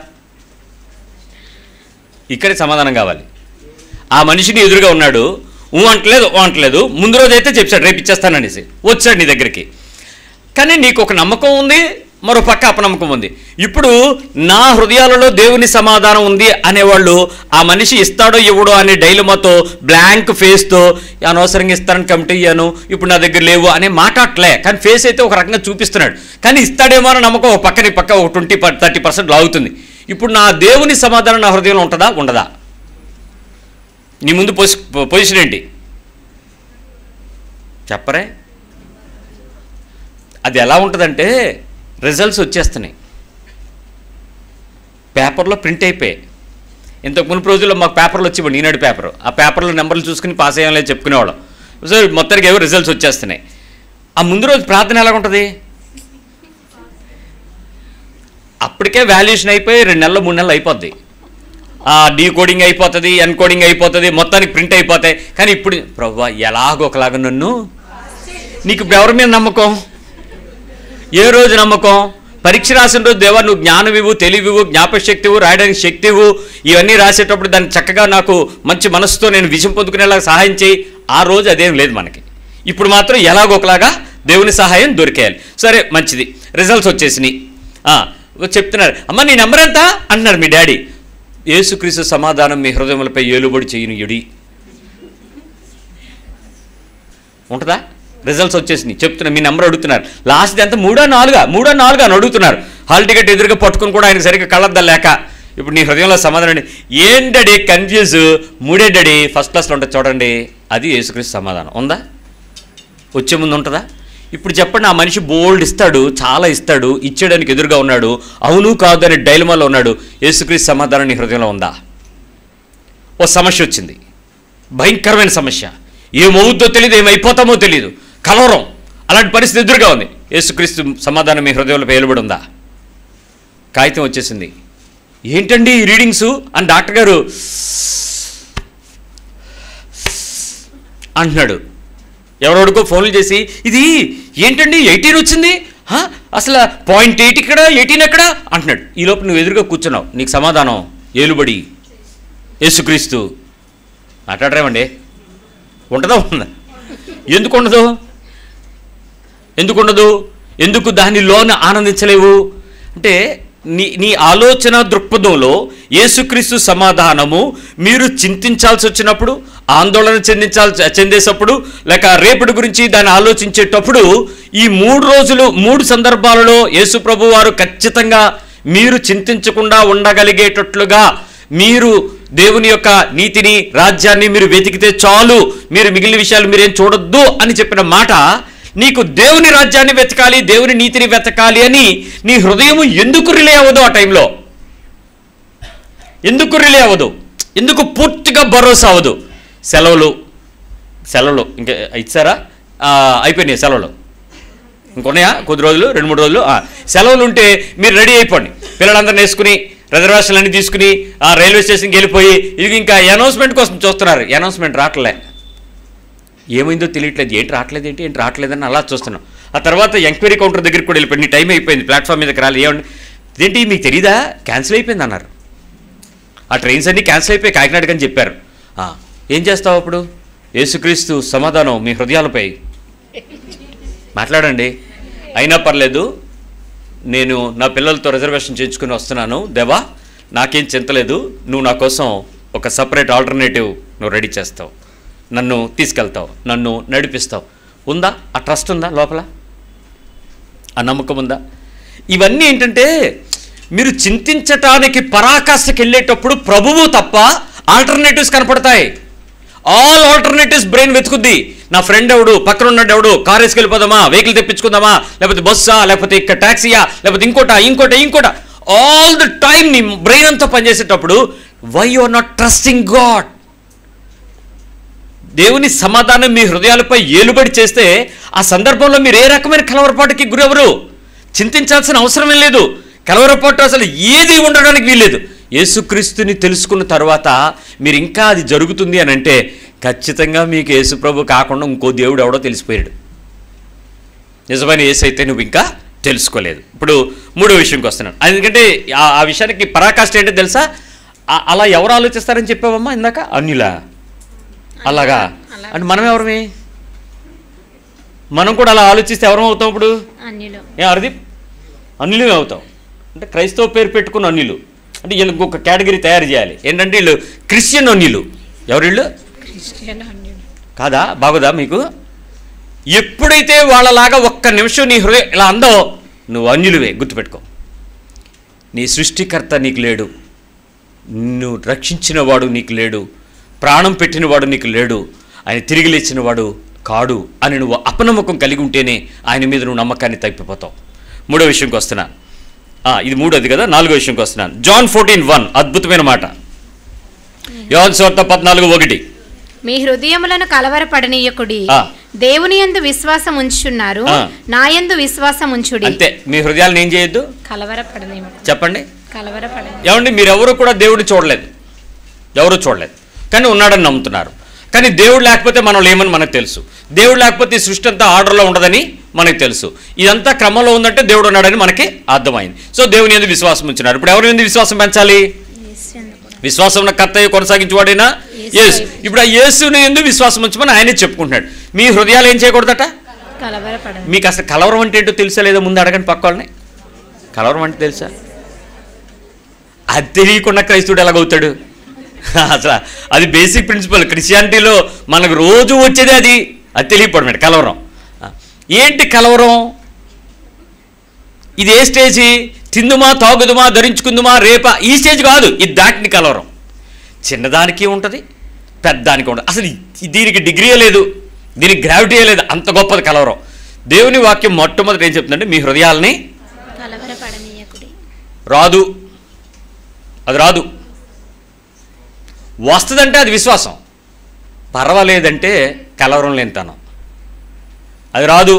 ఇక్కడే సమాధానం కావాలి ఆ మనిషిని ఎదురుగా ఉన్నాడు ఊ అంటలేదు ఊ అంటలేదు ముందు రోజు అయితే చెప్పాడు రేపు ఇచ్చేస్తాననేసి వచ్చాడు నీ దగ్గరికి కానీ నీకు ఒక నమ్మకం ఉంది మరో పక్క అపనమ్మకం ఉంది ఇప్పుడు నా హృదయాలలో దేవుని సమాధానం ఉంది అనేవాళ్ళు ఆ మనిషి ఇస్తాడో ఇవ్వడో అనే డైలమాతో బ్లాంక్ ఫేస్తో అనవసరంగా ఇస్తానని కమిటీ అయ్యాను ఇప్పుడు నా దగ్గర లేవు అనే మాట్లాడలే కానీ ఫేస్ అయితే ఒక రకంగా చూపిస్తున్నాడు కానీ ఇస్తాడేమో అనే నమ్మకం ఒక పక్కని పక్క ఒక ట్వంటీ థర్టీ పర్సెంట్ లాగుతుంది ఇప్పుడు నా దేవుని సమాధానం నా హృదయంలో ఉంటుందా ఉండదా నీ ముందు పొసి పొజిషన్ ఏంటి చెప్పరే అది ఎలా ఉంటుందంటే రిజల్ట్స్ వచ్చేస్తున్నాయి పేపర్లో ప్రింట్ అయిపోయాయి ఇంతకు మునుపు రోజుల్లో మాకు పేపర్లు వచ్చేవాడు ఈనాడు పేపర్ ఆ పేపర్లో నెంబర్లు చూసుకుని పాస్ అయ్యాలే చెప్పుకునేవాళ్ళం సో మొత్తానికి ఏవో రిజల్ట్స్ వచ్చేస్తున్నాయి ఆ ముందు రోజు ప్రార్థన ఎలా ఉంటుంది అప్పటికే వాల్యుయేషన్ అయిపోయి రెండు నెలలు మూడు నెలలు అయిపోద్ది ఆ డీ కోడింగ్ అయిపోతుంది ఎన్ కోడింగ్ అయిపోతుంది మొత్తానికి ప్రింట్ అయిపోతాయి కానీ ఇప్పుడు ప్రభు ఎలాగో ఒకలాగా నన్ను నీకు ఇప్పుడు ఎవరి మీద నమ్మకం ఏ రోజు నమ్మకం పరీక్ష రాసిన రోజు దేవా నువ్వు జ్ఞానమివు తెలివివు జ్ఞాపశక్తివు రాయడానికి శక్తివు ఇవన్నీ రాసేటప్పుడు దాన్ని చక్కగా నాకు మంచి మనసుతో నేను విజయం పొందుకునేలాగా సహాయం చేయి ఆ రోజు అదేం లేదు మనకి ఇప్పుడు మాత్రం ఎలాగో ఒకలాగా దేవుని సహాయం దొరికేయాలి సరే మంచిది రిజల్ట్స్ వచ్చేసినాయి ఆ, చెప్తున్నారు అమ్మ నీ నెంబర్ ఎంత అంటున్నారు మీ డాడీ యేసుక్రీస్తు సమాధానం మీ హృదయములపై ఏలుబడి చేయను ఎడి ఉంటుందా రిజల్ట్స్ వచ్చేసినాయి చెప్తున్నా మీ నెంబర్ అడుగుతున్నారు లాస్ట్ ఎంత మూడో నాలుగా మూడో నాలుగా అని అడుగుతున్నారు హాల్ టికెట్ ఎదురుగా పట్టుకుని కూడా ఆయన సరిగ్గా కళ్ళద్దా లేక ఇప్పుడు నీ హృదయంలో సమాధానం అండి ఏంటడి కన్ఫ్యూజ్ మూడేంటడి ఫస్ట్ క్లాస్లో ఉంటుంది చూడండి అది యేసుక్రీస్తు సమాధానం ఉందా వచ్చే ముందు ఉంటుందా ఇప్పుడు చెప్పండి ఆ మనిషి బోల్డ్ ఇస్తాడు చాలా ఇస్తాడు ఇచ్చేయడానికి ఎదురుగా ఉన్నాడు అవును కాదు అనే డైలమాలో ఉన్నాడు యేసుక్రీస్తు సమాధానం నీ హృదయంలో ఉందా ఓ సమస్య వచ్చింది భయంకరమైన సమస్య ఏమవుద్దో తెలియదు ఏమైపోతామో తెలియదు కలవరం అలాంటి పరిస్థితి ఎదురుగా ఉంది యేసుక్రీస్తు సమాధానం మీ హృదయంలో పేలుబడి ఉందా కాగితం వచ్చేసింది ఏంటండి ఈ రీడింగ్స్ అని డాక్టర్ గారు అంటున్నాడు ఎవరెవడికో ఫోన్లు చేసి ఇది ఏంటండి ఎయిటీన్ వచ్చింది హా? అసలు పాయింట్ ఎయిట్ ఇక్కడ ఎయిటీన్ ఎక్కడ అంటున్నాడు ఈ లోపు నువ్వు ఎదురుగా కూర్చున్నావు నీకు సమాధానం ఏలుబడి యేసుక్రీస్తు మాట్లాడరేమండి ఉంటుందా ఉందా ఎందుకు ఉండదు ఎందుకు ఉండదు ఎందుకు దానిలోన ఆనందించలేవు అంటే నీ నీ ఆలోచన దృక్పథంలో యేసుక్రీస్తు సమాధానము మీరు చింతించాల్సి వచ్చినప్పుడు ఆందోళన చెందించాల్సి చెందేటప్పుడు లేక రేపటి గురించి దాన్ని ఆలోచించేటప్పుడు ఈ మూడు రోజులు మూడు సందర్భాలలో యేసు ప్రభు వారు ఖచ్చితంగా మీరు చింతించకుండా ఉండగలిగేటట్లుగా మీరు దేవుని యొక్క నీతిని రాజ్యాన్ని మీరు వెతికితే చాలు మీరు మిగిలిన విషయాలు మీరేం చూడొద్దు అని చెప్పిన మాట నీకు దేవుని రాజ్యాన్ని వెతకాలి దేవుని నీతిని వెతకాలి అని నీ హృదయం ఎందుకు రిలే అవ్వదు ఆ టైంలో ఎందుకు రిలే అవ్వదు ఎందుకు పూర్తిగా భరోసా అవ్వదు సెలవులు సెలవులు ఇంకా ఇచ్చారా ఆ, అయిపోయినాయి సెలవులు ఇంకొన్నాయా కొద్ది రోజులు రెండు మూడు రోజులు ఆ, సెలవులు ఉంటే మీరు రెడీ అయిపోండి పిల్లలందరిని వేసుకుని రిజర్వేషన్లు అన్ని తీసుకుని ఆ రైల్వే స్టేషన్కి వెళ్ళిపోయి ఇది ఇంకా అనౌన్స్మెంట్ కోసం చూస్తున్నారు అనౌన్స్మెంట్ రావట్లే ఏమైందో తెలియట్లేదు ఏంటి రావట్లేదు ఏంటి ఏంటి రావట్లేదని అలా చూస్తున్నాం ఆ తర్వాత ఎంక్వైరీ కౌంటర్ దగ్గరికి కూడా వెళ్ళిపోయింది నీ టైం అయిపోయింది ప్లాట్ఫామ్ మీదకి రాలి ఏమండి ఇదేంటి మీకు తెలీదా క్యాన్సిల్ అయిపోయింది అన్నారు ఆ ట్రైన్స్ అన్నీ క్యాన్సిల్ అయిపోయి కాకినాడకి అని చెప్పారు ఆ, ఏం చేస్తావు అప్పుడు యేసుక్రీస్తు సమాధానం మీ హృదయాలపై మాట్లాడండి అయినా పర్లేదు నేను నా పిల్లలతో రిజర్వేషన్ చేయించుకుని వస్తున్నాను దేవా నాకేం చింతలేదు నువ్వు నా కోసం ఒక సపరేట్ ఆల్టర్నేటివ్ నువ్వు రెడీ చేస్తావు నన్ను తీసుకెళ్తావు నన్ను నడిపిస్తావు ఉందా ఆ ట్రస్ట్ ఉందా లోపల ఆ నమ్మకం ఉందా ఇవన్నీ ఏంటంటే మీరు చింతించటానికి పరాకాష్ఠకి వెళ్ళేటప్పుడు ప్రభువు తప్ప ఆల్టర్నేటివ్స్ కనపడతాయి ఆల్ ఆల్టర్నేటివ్స్ బ్రెయిన్ వెతుకుద్ది నా ఫ్రెండ్ ఎవడు పక్కన ఉన్నాడు ఎవడు కార్ వేసుకెళ్ళిపోదామా వెహికల్ తెప్పించుకుందామా లేకపోతే బస్సా లేకపోతే ఇక్కడ ట్యాక్సీయా లేకపోతే ఇంకోట ఇంకోట ఇంకోట ఆల్ ద టైం నీ బ్రెయిన్ అంతా పనిచేసేటప్పుడు why you are not trusting God దేవుని సమాధానం మీ హృదయాలపై ఏలుబడి చేస్తే ఆ సందర్భంలో మీరు ఏ రకమైన కలవరపాటుకి గురెవరు చింతించాల్సిన అవసరమే లేదు కలవరపాటు అసలు ఏది ఉండడానికి వీల్లేదు యేసుక్రీస్తుని తెలుసుకున్న తర్వాత మీరు ఇంకా అది జరుగుతుంది అని అంటే ఖచ్చితంగా మీకు యేసుప్రభు కాకుండా ఇంకో దేవుడు ఎవడో తెలిసిపోయాడు నిజమైన యేసు అయితే నువ్వు ఇంకా తెలుసుకోలేదు ఇప్పుడు మూడో విషయంకి వస్తున్నాను ఎందుకంటే ఆ- ఆ విషయానికి పరాకాష్ట ఏంటో తెలుసా ఆ- అలా ఎవరు ఆలోచిస్తారని చెప్పావమ్మా ఇందాక అన్యులా అలాగా అలా. అంటే మనం ఎవరమే మనం కూడా అలా ఆలోచిస్తే ఎవరం అవుతాం ఇప్పుడు అన్యులు ఏ అరది అన్యులమే అవుతాం అంటే క్రైస్తవ పేరు పెట్టుకున్న అన్యులు అంటే వీళ్ళకి ఇంకొక కేటగిరీ తయారు చేయాలి ఏంటంటే వీళ్ళు క్రిస్టియన్ అన్యులు ఎవరు వీళ్ళు క్రిస్టియన్ అన్యులు కాదా బాగుదా మీకు ఎప్పుడైతే వాళ్ళలాగా ఒక్క నిమిషం నీ హృదయం ఇలా అందో నువ్వు అన్యులువే గుర్తుపెట్టుకో నీ సృష్టికర్త నీకు లేడు నిన్ను రక్షించినవాడు నీకు లేడు ప్రాణం పెట్టినవాడు నీకు లేడు ఆయన తిరిగి లేచినవాడు కాడు అని నువ్వు అపనమ్మకం కలిగి ఉంటేనే ఆయన మీద నువ్వు నమ్మకాన్ని తప్పిపోతావు మూడో విషయంకి వస్తున్నాను ఆ, ఇది మూడోది కదా నాలుగో విషయంకి వస్తున్నాను జాన్ ఫోర్టీన్ వన్ అద్భుతమైన మాట యోన్ సోర్త పద్నాలుగు ఒకటి మీ హృదయములను కలవరపడనీయకుడి ఆ. దేవుని యందు విశ్వాసం ఉంచున్నారు ఆ. నా యందు విశ్వాసం ఉంచుడి అంతే మీ హృదయాలను ఏం చేయొద్దు కలవరపడని చెప్పండి కలవరపడని ఏమండి మీరెవరు కూడా దేవుడిని చూడలేదు ఎవరు చూడలేదు కానీ ఉన్నాడని నమ్ముతున్నారు కానీ దేవుడు లేకపోతే మనం లేమని మనకు తెలుసు దేవుడు లేకపోతే ఈ సృష్టి అంతా ఆర్డర్లో ఉండదని మనకు తెలుసు ఇదంతా క్రమంలో ఉందంటే దేవుడు ఉన్నాడని మనకి అర్థమైంది సో దేవుని ఎందుకు విశ్వాసం ఉంచున్నారు ఇప్పుడు ఎవరి ఎందుకు విశ్వాసం పెంచాలి విశ్వాసం ఉన్న కర్తయ్య కొనసాగించేవాడైనా యేసు ఇప్పుడు ఆ యేసుని ఎందుకు విశ్వాసం ఉంచమని ఆయనే చెప్పుకుంటున్నాడు మీ హృదయాలు ఏం చేయకూడదట కలవరపడని మీకు అసలు కలవరం అంటే ఏంటో తెలుసా లేదో ముందు అడగండి పక్క వాళ్ళని కలవరం అంటే తెలుసా అది తెలియకుండా క్రైస్తవుడు ఎలాగవుతాడు అసలు అది బేసిక్ ప్రిన్సిపల్ క్రిస్టియానిటీలో మనకు రోజు వచ్చేది అది అది తెలియపడమే కలవరం ఏంటి కలవరం ఇది ఏ స్టేజి తిందుమా తాగుదుమా ధరించుకుందుమా రేపా ఈ స్టేజ్ కాదు ఇది దాటిని కలవరం చిన్నదానికి ఉంటుంది పెద్దదానికి ఉంటుంది అసలు ఈ- దీనికి డిగ్రీయే లేదు దీనికి గ్రావిటీయే లేదు అంత గొప్పది కలవరం దేవుని వాక్యం మొట్టమొదటి ఏం చెప్తుందంటే మీ హృదయాల్ని కలవరపడనీయకుడి రాదు అది రాదు వస్తుందంటే అది విశ్వాసం పర్వాలేదంటే కలవరం లేనితనం అది రాదు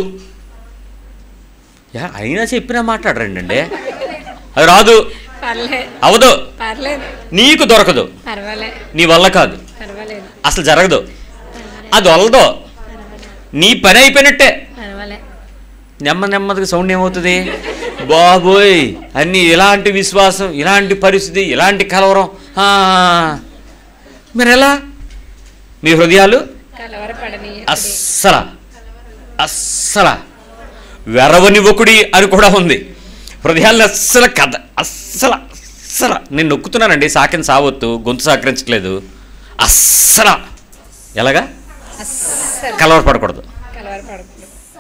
యా అయినా చెప్పినా మాట్లాడరండి అది రాదు పర్లేదు అవదు పర్లేదు నీకు దొరకదు పర్వాలేదు నీ వల్ల కాదు పర్వాలేదు అసలు జరగదు అది వల్లదో నీ పని అయిపోయినట్టే పర్వాలేదు నెమ్మది నెమ్మదిగా సౌండ్ ఏమవుతుంది బాబోయ్ అన్ని ఇలాంటి విశ్వాసం ఇలాంటి పరిస్థితి ఇలాంటి కలవరం ఆ, మరి ఎలా మీ హృదయాలు కలవరపడనీయ అస్సల అస్సల వెరవనివ్వకుడి అని కూడా ఉంది హృదయాలను అస్సలు కథ అస్సల అస్సల నేను నొక్కుతున్నానండి సాకిన సావొత్తు గొంతు సహకరించట్లేదు అస్సల ఎలాగా అస్సలు కలవరపడకూడదు కలవరపడకూడదు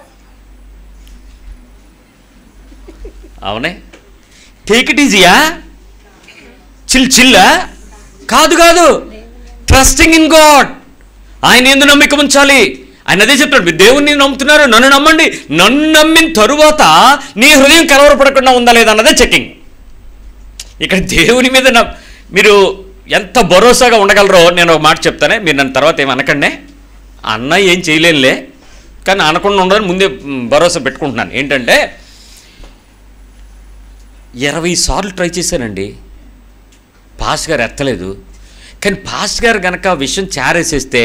అవునే టేక్ ఇట్ ఈజీయా చిల్ చిల్లా కాదు కాదు ట్రస్టింగ్ ఇన్ గాడ్ ఆయన ఎందు నమ్మిక ఉంచాలి ఆయన అదే చెప్తాడు మీరు దేవుణ్ణి నమ్ముతున్నారు నన్ను నమ్మండి నన్ను నమ్మిన తరువాత నీ హృదయం కలవరపడకుండా ఉందా లేదా అన్నదే చెకింగ్ ఇక్కడ దేవుని మీద నమ్- మీరు ఎంత భరోసాగా ఉండగలరో నేను ఒక మాట చెప్తానే మీరు నన్ను తర్వాత ఏమి అనకండి అన్న ఏం చేయలేనులే కానీ అనకుండా ఉండదని ముందే మ్, భరోసా పెట్టుకుంటున్నాను ఏంటంటే ఇరవై సార్లు ట్రై చేశానండి పాస్ గారు ఎత్తలేదు కానీ పాస్ గారు గనక ఆ విషయం చారేసేస్తే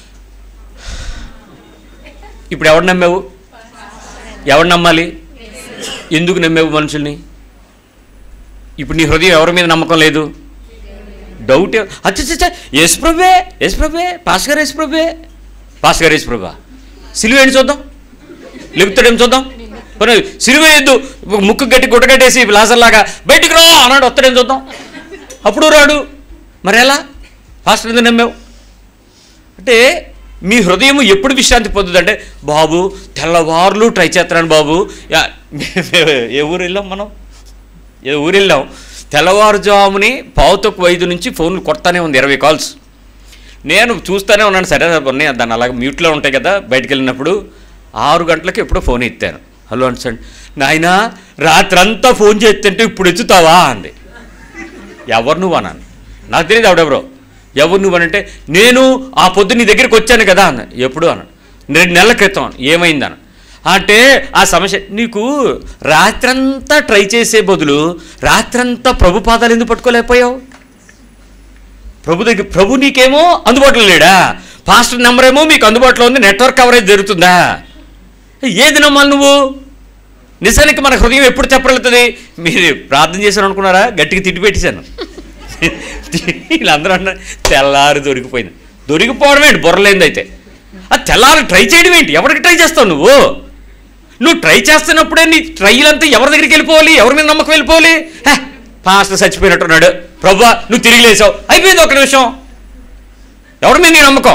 ఇప్పుడు ఎవడు నమ్మావు ఎవడు నమ్మాలి ఎందుకు నమ్మావు మనుషుల్ని ఇప్పుడు నీ హృదయం ఎవరి మీద నమ్మకం లేదు డౌట్ అచ్చచ్చ యేసు ప్రభే యేసు ప్రభే పాస్ గారు యేసు ప్రభే పాస్ గారు యేసు ప్రభా సిలువ ఏంటి చూద్దాం లేపుతాడేం చూద్దాం పోనీ సిలువ వేయద్దు ముక్కు గట్టి గుట్టగట్టేసి లాసర్లాగా బయటికి రా అన్నాడు వస్తాడేం చూద్దాం అప్పుడు రాడు మరి ఎలా పాస్టర్ ఎందుకు నమ్మావు అంటే మీ హృదయం ఎప్పుడు విశ్రాంతి పొందుతుంది అంటే బాబు తెల్లవారులు ట్రై చేస్తున్నాను బాబు యా, ఏ ఊరు వెళ్ళాం మనం ఏ ఊరు వెళ్ళాం తెల్లవారుజాముని పావుతొక్కు ఐదు నుంచి ఫోన్లు కొడతానే ఉంది ఇరవై కాల్స్ నేను చూస్తూనే ఉన్నాను సరే ఉన్నాయి దాన్ని అలాగే మ్యూట్లో ఉంటాయి కదా బయటికి వెళ్ళినప్పుడు ఆరు గంటలకి ఎప్పుడో ఫోన్ ఎత్తాను హలో అండి నాయన రాత్రంతా ఫోన్ చేస్తుంటే ఇప్పుడు ఎత్తుతావా అంది ఎవరు నువ్వు అన్నాను నాకు తెలియదు ఆవిడెవరో ఎవరు నువ్వు అని అంటే నేను ఆ పొద్దు నీ దగ్గరికి వచ్చాను కదా అన్న ఎప్పుడు అన్నాడు రెండు నెలల క్రితం అన్నాను. ఏమైంది అన్న అంటే ఆ సమస్య నీకు రాత్రంతా ట్రై చేసే బదులు రాత్రంతా ప్రభు పాదాలు ఎందుకు పట్టుకోలేకపోయావు ప్రభు దగ్గర ప్రభు నీకేమో అందుబాటులో లేడా పాస్టర్ నెంబర్ ఏమో మీకు అందుబాటులో ఉంది నెట్వర్క్ కవరేజ్ జరుగుతుందా ఏది నమ్మాలి నువ్వు నిజానికి మన హృదయం ఎప్పుడు చెప్పగలుగుతుంది మీరు ప్రార్థన చేశాను అనుకున్నారా గట్టిగా తిట్టి పెట్టేశాను వీళ్ళందరూ అన్నారు తెల్లారి దొరికిపోయింది దొరికిపోవడం ఏంటి బుర్రలేంది అయితే ఆ తెల్లారి ట్రై చేయడం ఏంటి ఎవరికి ట్రై చేస్తావు నువ్వు నువ్వు ట్రై చేస్తున్నప్పుడే నీ ట్రైల్ అంతా ఎవరి దగ్గరికి వెళ్ళిపోవాలి ఎవరి మీద నమ్మకం వెళ్ళిపోవాలి హే, పాస్టర్ చచ్చిపోయినట్టున్నాడు ప్రభా నువ్వు తిరిగి లేచావు అయిపోయింది ఒక నిమిషం ఎవరి మీద నీ నమ్మకం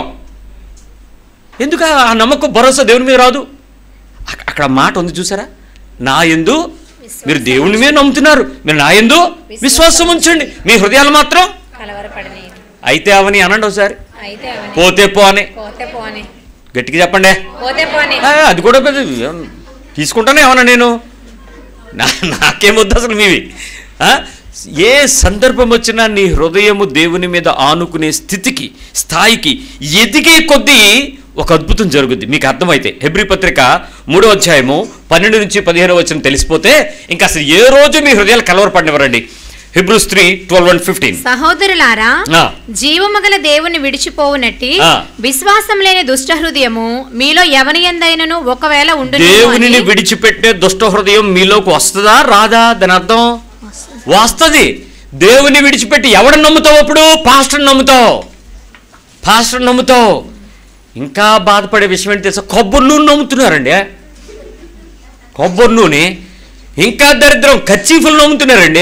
ఎందుకు ఆ నమ్మకం భరోసా దేవుని మీద రాదు అక్క- అక్కడ మాట ఉంది చూసారా నా ఎందు మీరు దేవుని మీద నమ్ముతున్నారు మీరు నా ఎందు విశ్వాసం ఉంచండి మీ హృదయాలు మాత్రం కలవరపడని అయితే అవని అనండి ఒకసారి అయితే అవని పోతే పో అని పోతే పోని గట్టిగా చెప్పండి పోతే పోని ఆ, అది కూడా పెద్ద ఏం- తీసుకుంటానే ఏమన్నా నేను నా నాకేమొద్దు అసలు మీవి ఆ? ఏ సందర్భం వచ్చినా నీ హృదయము దేవుని మీద ఆనుకునే స్థితికి స్థాయికి ఎదిగే కొద్దీ ఒక అద్భుతం జరుగుద్ది మీకు అర్థమైతే హెబ్రి పత్రిక మూడో అధ్యాయము పన్నెండు నుంచి పదిహేను వచ్చిన తెలిసిపోతే ఇంకా అసలు ఏ రోజు మీ హృదయాలు కలవరపడినవరండి Hebrews three twelve and fifteen సహోదరులారా ఆ. జీవము గల దేవుని విడిచిపోవునట్టి ఆ. విశ్వాసం లేని దుష్ట హృదయము మీలో ఎవని ఎందైనను ఒకవేళ ఉండు దేవునిని విడిచిపెట్టే దుష్ట హృదయం మీలోకి వస్తుందా రాదా దాని అర్థం వస్తుంది దేవుని విడిచిపెట్టి ఎవడు నమ్ముతావు అప్పుడు పాస్టర్ నమ్ముతావు పాస్టర్ నమ్ముతావు ఇంకా బాధపడే విషయం ఏంటి తెలుసా కొబ్బరి నూనె నమ్ముతున్నారండి కొబ్బరి నూనె ఇంకా దరిద్రం కచ్చీఫులు నమ్ముతున్నారండి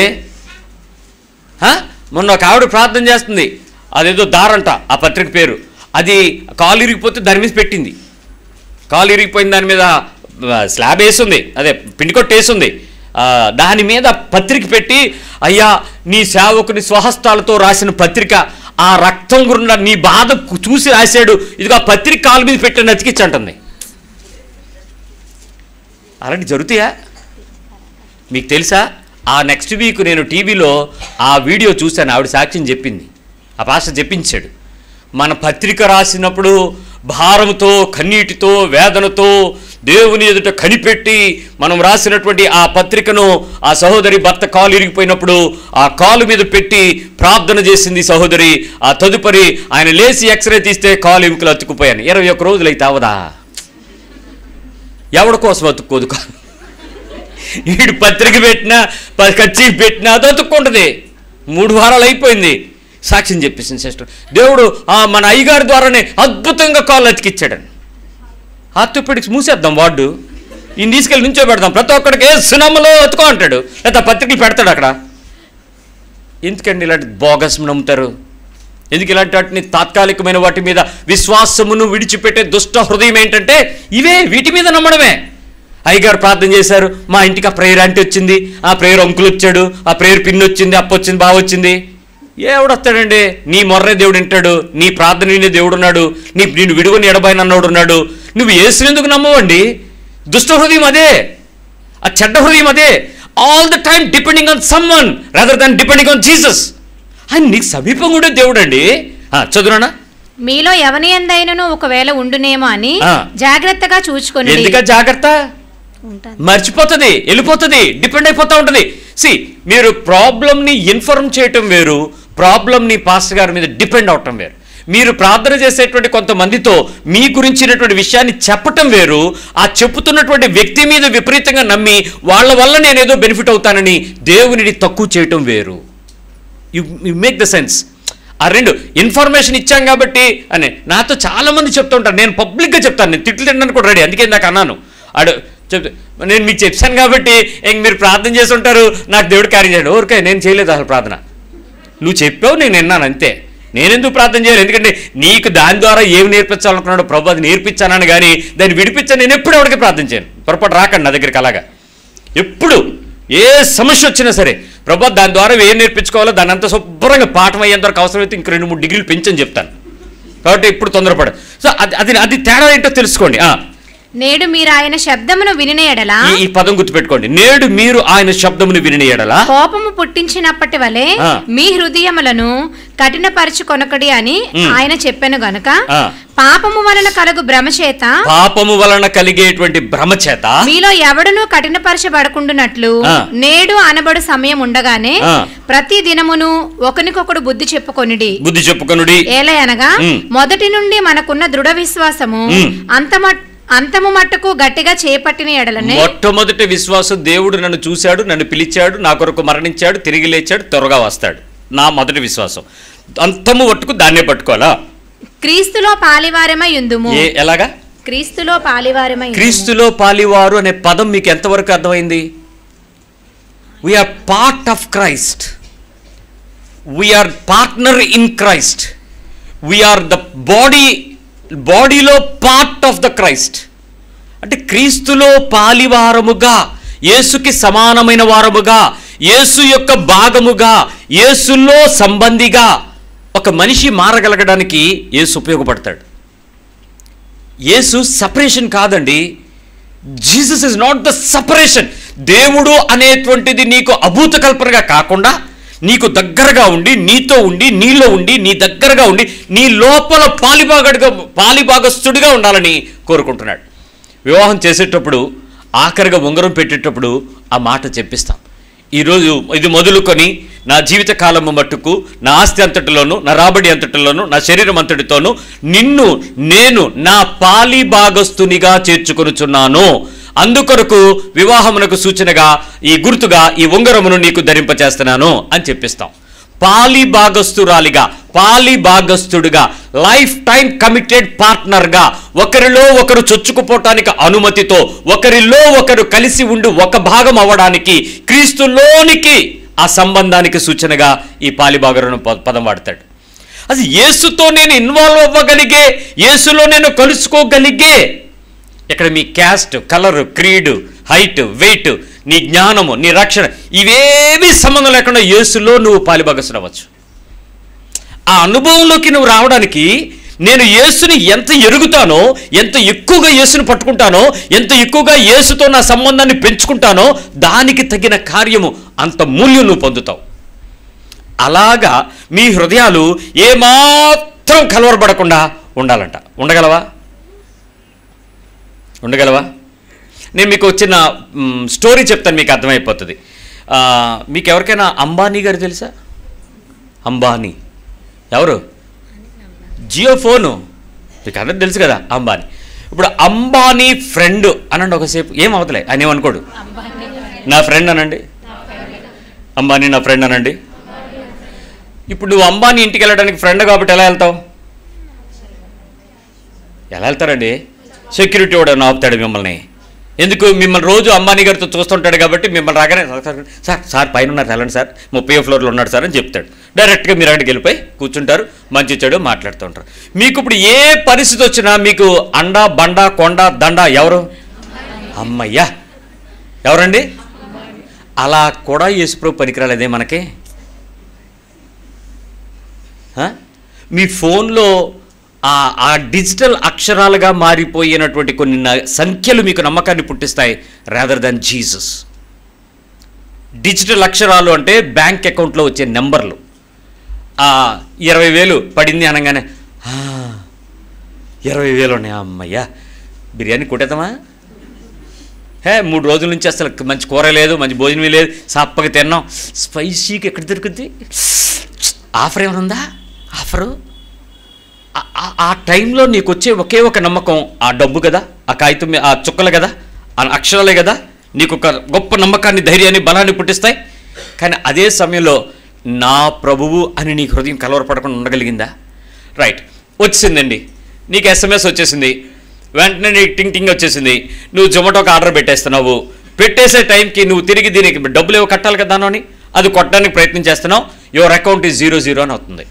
ఆ? మొన్న ఒక ఆవిడ ప్రార్థన చేస్తుంది అదేదో దారంట ఆ పత్రిక పేరు అది కాలు ఇరిగిపోతే దాని మీద పెట్టింది కాలు ఇరిగిపోయిన దాని మీద ఆ, స్లాబ్ వేసింది అదే పిండి కొట్టు వేసింది ఆ, దాని మీద పత్రిక పెట్టి అయ్యా నీ సేవకుని స్వహస్తాలతో రాసిన పత్రిక ఆ రక్తం గురుండా నీ బాధ కు- చూసి రాశాడు ఇదిగో ఆ పత్రిక కాలు మీద పెట్టి నతికిచ్చంటుంది అలాంటి జరుగుతాయా మీకు తెలుసా ఆ నెక్స్ట్ వీక్ నేను టీవీలో ఆ వీడియో చూశాను ఆవిడ సాక్ష్యం చెప్పింది ఆ పాస్టర్ చెప్పించాడు మన పత్రిక రాసినప్పుడు భారంతో కన్నీటితో వేదనతో దేవుని ఎదుట కనిపెట్టి మనం రాసినటువంటి ఆ పత్రికను ఆ సహోదరి భర్త కాలు ఇరిగిపోయినప్పుడు ఆ కాలు మీద పెట్టి ప్రార్థన చేసింది సహోదరి ఆ తదుపరి ఆయన లేచి ఎక్స్రే తీస్తే కాలు ఎముకలు అతుక్కుపోయాను ఇరవై ఒక్క రోజులైతే అవదా ఎవడి కోసం అతుక్కోదు కాదు వీడు పత్రిక పెట్టినా ప- కచ్చి పెట్టినా అది అతుక్కుంటుంది మూడు వారాలు అయిపోయింది సాక్ష్యం చెప్పేసింది సిస్టర్ దేవుడు ఆ మన అయ్యగారి ద్వారానే అద్భుతంగా కాళ్ళు అతికిచ్చాడని ఆర్థోపెడిక్స్ మూసేద్దాం వార్డు ఈయన తీసుకెళ్ళి నుంచో పెడదాం ప్రతి ఒక్కడికి ఏ సినిమాలో అతుకో అంటాడు లేదా పత్రికలు పెడతాడు అక్కడ ఎందుకండి ఇలాంటి బోగస్ నమ్ముతారు ఎందుకు ఇలాంటి వాటిని తాత్కాలికమైన వాటి మీద విశ్వాసమును విడిచిపెట్టే దుష్ట హృదయం ఏంటంటే ఇవే వీటి మీద నమ్మడమే అయ్యగారు ప్రార్థన చేశారు మా ఇంటికి ఆ ప్రేయర్ అంటే వచ్చింది ఆ ప్రేయర్ అంకులు వచ్చాడు ఆ ప్రేయర్ పిన్ వచ్చింది అప్ప వచ్చింది బాగా వచ్చింది ఎవడొస్తాడండి నీ మొర్రే దేవుడు వింటాడు నీ ప్రార్థన వినే దేవుడు ఉన్నాడు నీ నేను విడువని ఎడబాయిన అన్నోడు ఉన్నాడు నువ్వు ఏసునెందుకు నమ్మవండి దుష్ట హృదయం అదే ఆ చెడ్డ హృదయం అదే all the time depending on someone rather than depending on Jesus ఆయన నీకు సమీపంగా ఉండే దేవుడు అండి చదువునా మీలో ఎవని ఎందైనను ఒకవేళ ఉండునేమో అని ఆ. జాగ్రత్తగా చూచుకొని ఎందుక జాగ్రత్త మర్చిపోతుంది వెళ్ళిపోతుంది డిపెండ్ అయిపోతూ ఉంటుంది సి మీరు ప్రాబ్లమ్ని ఇన్ఫార్మ్ చేయటం వేరు ప్రాబ్లంని పాస్టర్ గారి మీద డిపెండ్ అవటం వేరు మీరు ప్రార్థన చేసేటువంటి కొంతమందితో మీ గురించినటువంటి విషయాన్ని చెప్పటం వేరు ఆ చెప్పుతున్నటువంటి వ్యక్తి మీద విపరీతంగా నమ్మి వాళ్ళ వల్ల నేనేదో బెనిఫిట్ అవుతానని దేవునిని తక్కువ చేయటం వేరు you you make the sense ఆ రెండు ఇన్ఫర్మేషన్ ఇచ్చాం కాబట్టి అని నాతో చాలా మంది చెప్తూ ఉంటారు నేను పబ్లిక్గా చెప్తాను నేను తిట్లు తినడానికి కూడా రెడీ అందుకే నాకు అన్నాను అడు చెప్తే నేను మీకు చెప్పాను కాబట్టి ఇంక మీరు ప్రార్థన చేసి ఉంటారు నాకు దేవుడు కార్యం చేయడు ఓరికే నేను చేయలేదు అసలు ప్రార్థన నువ్వు చెప్పావు నేను విన్నాను అంతే నేనెందుకు ప్రార్థన చేయాలి ఎందుకంటే నీకు దాని ద్వారా ఏమి నేర్పించాలనుకున్నాడు ప్రభు అది నేర్పించానని కానీ దాన్ని విడిపించాను నేను ఎప్పుడు ఎవరికి ప్రార్థన చేయను పొరపాటు రాకండి నా దగ్గరికి అలాగా ఎప్పుడు ఏ సమస్య వచ్చినా సరే ప్రభా దాని ద్వారా ఏం నేర్పించుకోవాలో దాని అంతా శుభ్రంగా పాఠం అయ్యేంత వరకు అవసరమైతే ఇంక రెండు మూడు డిగ్రీలు పెంచని చెప్తాను కాబట్టి ఇప్పుడు తొందరపడు సో అది అది అది తేడా ఏంటో తెలుసుకోండి ఆ, నేడు మీరు ఆయన శబ్దమును వినిన ఎడలా ఈ ఈ పదం గుర్తుపెట్టుకోండి నేడు మీరు ఆయన శబ్దమును విని ఎడలా కోపము పుట్టించినప్పటి వలె ఆ. మీ హృదయములను కఠినపరచుకొనకడి అని ఉమ్. ఆయన చెప్పాను గనుక ఆ. పాపము వలన కలుగు భ్రమ చేత పాపము వలన కలిగేటువంటి భ్రమ చేత మీలో ఎవడును కఠినపరచబడకుండునట్లు ఆ. నేడు అనబడు సమయం ఉండగానే ఆ. ప్రతి దినమును ఒకనికొకడు బుద్ధి చెప్పుకొనిడి బుద్ధి చెప్పుకొనుడి ఏలయనగా ఉమ్. మొదటి నుండి మనకున్న దృఢ విశ్వాసము ఉమ్. అంతమ అంతము మట్టుకు గట్టిగా చేపట్టిన ఎడలనే మొట్టమొదటి విశ్వాసం దేవుడు నన్ను చూశాడు నన్ను పిలిచాడు నా కొరకు మరణించాడు తిరిగి లేచాడు త్వరగా వస్తాడు నా మొదటి విశ్వాసం అంతము పట్టుకు దాన్నే పట్టుకోవాలా క్రీస్తులో పాలివారమై ఉందుము ఏ ఎలాగా క్రీస్తులో పాలివారమై ఉందుము. క్రీస్తులో పాలివారు అనే పదం మీకు ఎంతవరకు అర్థమైంది we are part of Christ we are partner in Christ we are the body బాడీలో పార్ట్ ఆఫ్ ద క్రైస్ట్ అంటే క్రీస్తులో పాలివారముగా యేసుకి సమానమైన వారముగా యేసు యొక్క భాగముగా యేసులో సంబంధిగా ఒక మనిషి మారగలగడానికి యేసు ఉపయోగపడతాడు యేసు సపరేషన్ కాదండి Jesus is not the separation దేవుడు అనేటువంటిది నీకు అభూత కల్పనగా కాకుండా నీకు దగ్గరగా ఉండి నీతో ఉండి నీలో ఉండి నీ దగ్గరగా ఉండి నీ లోపల పాలిభాగడుగా పాలిభాగస్తుడిగా ఉండాలని కోరుకుంటున్నాడు వివాహం చేసేటప్పుడు ఆఖరిగా ఉంగరం పెట్టేటప్పుడు ఆ మాట చెప్పిస్తాం ఈరోజు ఇది మొదలుకొని నా జీవిత కాలము మట్టుకు నా ఆస్తి అంతటిలోను నా రాబడి అంతటిలోను నా శరీరం అంతటితోను నిన్ను నేను నా పాలి భాగస్తునిగా చేర్చుకొనుచున్నాను అందుకొరకు వివాహమునకు సూచనగా ఈ గుర్తుగా ఈ ఉంగరమును నీకు ధరింపచేస్తున్నాను అని చెప్పిస్తాం పాలి భాగస్తురాలిగా పాలి భాగస్తుడిగా లైఫ్ టైం కమిటెడ్ పార్ట్నర్గా ఒకరిలో ఒకరు చొచ్చుకుపోవటానికి అనుమతితో ఒకరిలో ఒకరు కలిసి ఉండి ఒక భాగం అవ్వడానికి క్రీస్తులోనికి ఆ సంబంధానికి సూచనగా ఈ పాలిభాగరను ప- పదం వాడతాడు అది యేసుతో నేను ఇన్వాల్వ్ అవ్వగలిగే యేసులో నేను కలుసుకోగలిగే ఇక్కడ మీ caste colour creed height weight నీ జ్ఞానము నీ రక్షణ ఇవేవి సంబంధం లేకుండా యేసులో నువ్వు పాలిభాగస్తుడవచ్చు ఆ అనుభవంలోకి నువ్వు రావడానికి నేను యేసుని ఎంత ఎరుగుతానో ఎంత ఎక్కువగా యేసుని పట్టుకుంటానో ఎంత ఎక్కువగా యేసుతో నా సంబంధాన్ని పెంచుకుంటానో దానికి తగిన కార్యము అంత మూల్యం నువ్వు పొందుతావు అలాగా మీ హృదయాలు ఏమాత్రం కలవరపడకుండా ఉండాలంట ఉండగలవా ఉండగలవా నేను మీకు వచ్చిన మ్, స్టోరీ చెప్తాను మీకు అర్థమైపోతుంది ఆ, మీకు ఎవరికైనా అంబానీ గారు తెలుసా అంబానీ ఎవరు జియో ఫోను మీకు అందరికి తెలుసు కదా అంబానీ ఇప్పుడు అంబానీ ఫ్రెండ్ అనండి ఒకసేపు ఏం అవతలే ఆయన ఏమనుకోడు నా ఫ్రెండ్ అనండి అంబానీ నా ఫ్రెండ్ అనండి ఇప్పుడు నువ్వు అంబానీ ఇంటికి వెళ్ళడానికి ఫ్రెండ్ కాబట్టి ఎలా వెళ్తావు ఎలా వెళ్తారండి సెక్యూరిటీ వాడు ఆపుతాడు మిమ్మల్ని ఎందుకు మిమ్మల్ని రోజు అంబానీ గారితో చూస్తుంటాడు కాబట్టి మిమ్మల్ని రాగానే "సార్, సార్ సార్ పైన ఉన్నారు వెళ్ళండి సార్ ముప్పై ఫ్లోర్లో ఉన్నాడు సార్ అని చెప్తాడు డైరెక్ట్గా మీరు అక్కడికి వెళ్ళిపోయి కూర్చుంటారు మంచి చెడు మాట్లాడుతూ ఉంటారు మీకు ఇప్పుడు ఏ పరిస్థితి వచ్చినా మీకు అండ బండ కొండ దండ ఎవరు అమ్మయ్యా ఎవరండి అలా కూడా యేసుప్రభు పనికిరాలేదే మనకి ఆ? మీ ఫోన్లో ఆ ఆ డిజిటల్ అక్షరాలుగా మారిపోయినటువంటి కొన్ని న- సంఖ్యలు మీకు నమ్మకాన్ని పుట్టిస్తాయి రాదర్ దాన్ జీసస్ డిజిటల్ అక్షరాలు అంటే బ్యాంక్ అకౌంట్లో వచ్చే నెంబర్లు ఆ, ఇరవై వేలు పడింది అనగానే "ఆ, ఇరవై వేలు ఉన్నాయి అమ్మయ్యా బిర్యానీ కొట్టేద్దామా హే మూడు రోజుల నుంచి అసలు మంచి కూర లేదు మంచి భోజనం లేదు సప్పగా తిన్నాం స్పైసీకి ఎక్కడ దొరుకుద్ది ఆఫర్ ఏమైనా ఉందా ఆఫరు ఆ- ఆ- ఆ టైంలో నీకు వచ్చే ఒకే ఒక నమ్మకం ఆ డబ్బు కదా ఆ కాగితం మీ- ఆ చుక్కలు కదా ఆ అక్షరాలే కదా నీకు ఒక గొప్ప నమ్మకాన్ని ధైర్యాన్ని బలాన్ని పుట్టిస్తాయి కానీ అదే సమయంలో నా ప్రభువు అని నీ హృదయం కలవరపడకుండా ఉండగలిగిందా రైట్ వచ్చిందండి నీకు ఎస్ఎంఎస్ వచ్చేసింది వెంటనే నీకు టింగ్ టింగ్ వచ్చేసింది నువ్వు జొమాటోకి ఆర్డర్ పెట్టేస్తున్నావు పెట్టేసే టైంకి నువ్వు తిరిగి దీనికి డబ్బులు ఏవో కట్టాలి కదా అని అది కొట్టడానికి ప్రయత్నం చేస్తున్నావు your account is zero zero అని అవుతుంది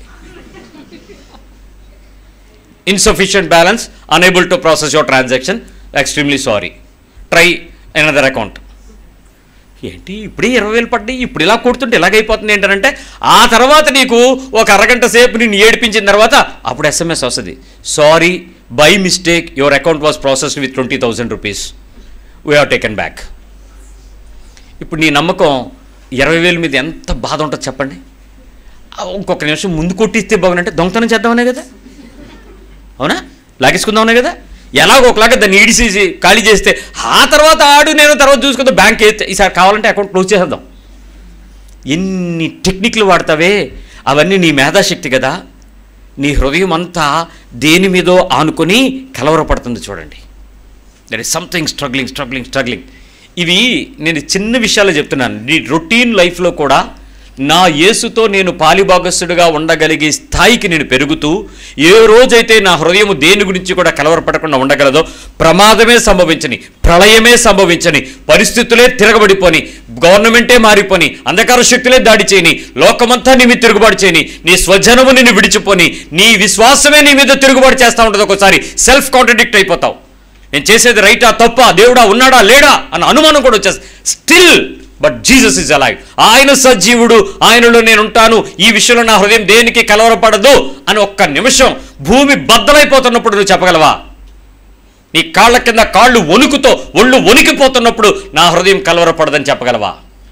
insufficient balance unable to process your transaction extremely sorry try another account ఏంటి ఇప్పుడే ఇరవై వేలు పడ్డాయి ఇప్పుడు ఇలా కొడుతుంటే ఇలాగైపోతుంది ఏంటంటే ఆ తర్వాత నీకు ఒక అరగంట సేపు నిన్ను ఏడిపించిన తర్వాత అప్పుడు ఎస్ఎంఎస్ వస్తుంది sorry by mistake your account was processed with twenty thousand rupees we have taken back ఇప్పుడు నీ నమ్మకం ఇరవై వేల మీద ఎంత బాధ ఉంటుంది చెప్పండి ఆ, ఇంకొక నిమిషం ముందు కొట్టిస్తే బాగునంటే దొంగతనం చేద్దామనే కదా అవునా లాగేసుకుందామనే కదా ఎలాగో ఒకలాగా దాన్ని ఈడిసేసి ఖాళీ చేస్తే ఆ తర్వాత ఆడు నేను తర్వాత చూసుకుందాం బ్యాంక్ వేస్తే ఈసారి కావాలంటే అకౌంట్ క్లోజ్ చేసేద్దాం ఎన్ని టెక్నిక్లు వాడతావే అవన్నీ నీ మేధాశక్తి కదా నీ హృదయం అంతా దేని మీదో ఆనుకొని కలవరపడుతుంది చూడండి there is something struggling struggling struggling ఇవి నేను చిన్న విషయాలు చెప్తున్నాను నీ రొటీన్ లైఫ్లో కూడా నా యేసుతో నేను పాలిభాగస్సుడుగా ఉండగలిగే స్థాయికి నేను పెరుగుతూ ఏ రోజైతే నా హృదయం దేని గురించి కూడా కలవరపడకుండా ఉండగలదో ప్రమాదమే సంభవించని ప్రళయమే సంభవించని పరిస్థితులే తిరగబడిపోని గవర్నమెంటే మారిపోని అంధకార శక్తులే దాడి చేయని లోకమంతా నీ మీద తిరుగుబాటు చేయని నీ స్వజనము నిన్ను విడిచిపోని నీ విశ్వాసమే నీ మీద తిరుగుబాటు చేస్తూ ఉంటుంది ఒకసారి సెల్ఫ్ కాంట్రడిక్ట్ అయిపోతావు నేను చేసేది రైటా తప్ప దేవుడా ఉన్నాడా లేడా అన్న అనుమానం కూడా వచ్చేస్తుంది still but Jesus is alive ఆయన సజీవుడు ఆయనలో నేను ఉంటాను ఈ విషయంలో నా హృదయం దేనికి కలవరపడదు అని ఒక్క నిమిషం భూమి బద్దలైపోతున్నప్పుడు నువ్వు చెప్పగలవా నీ కాళ్ళ కింద కాళ్ళు వణుకుతో ఒళ్ళు వణికిపోతున్నప్పుడు నా హృదయం కలవరపడదని చెప్పగలవా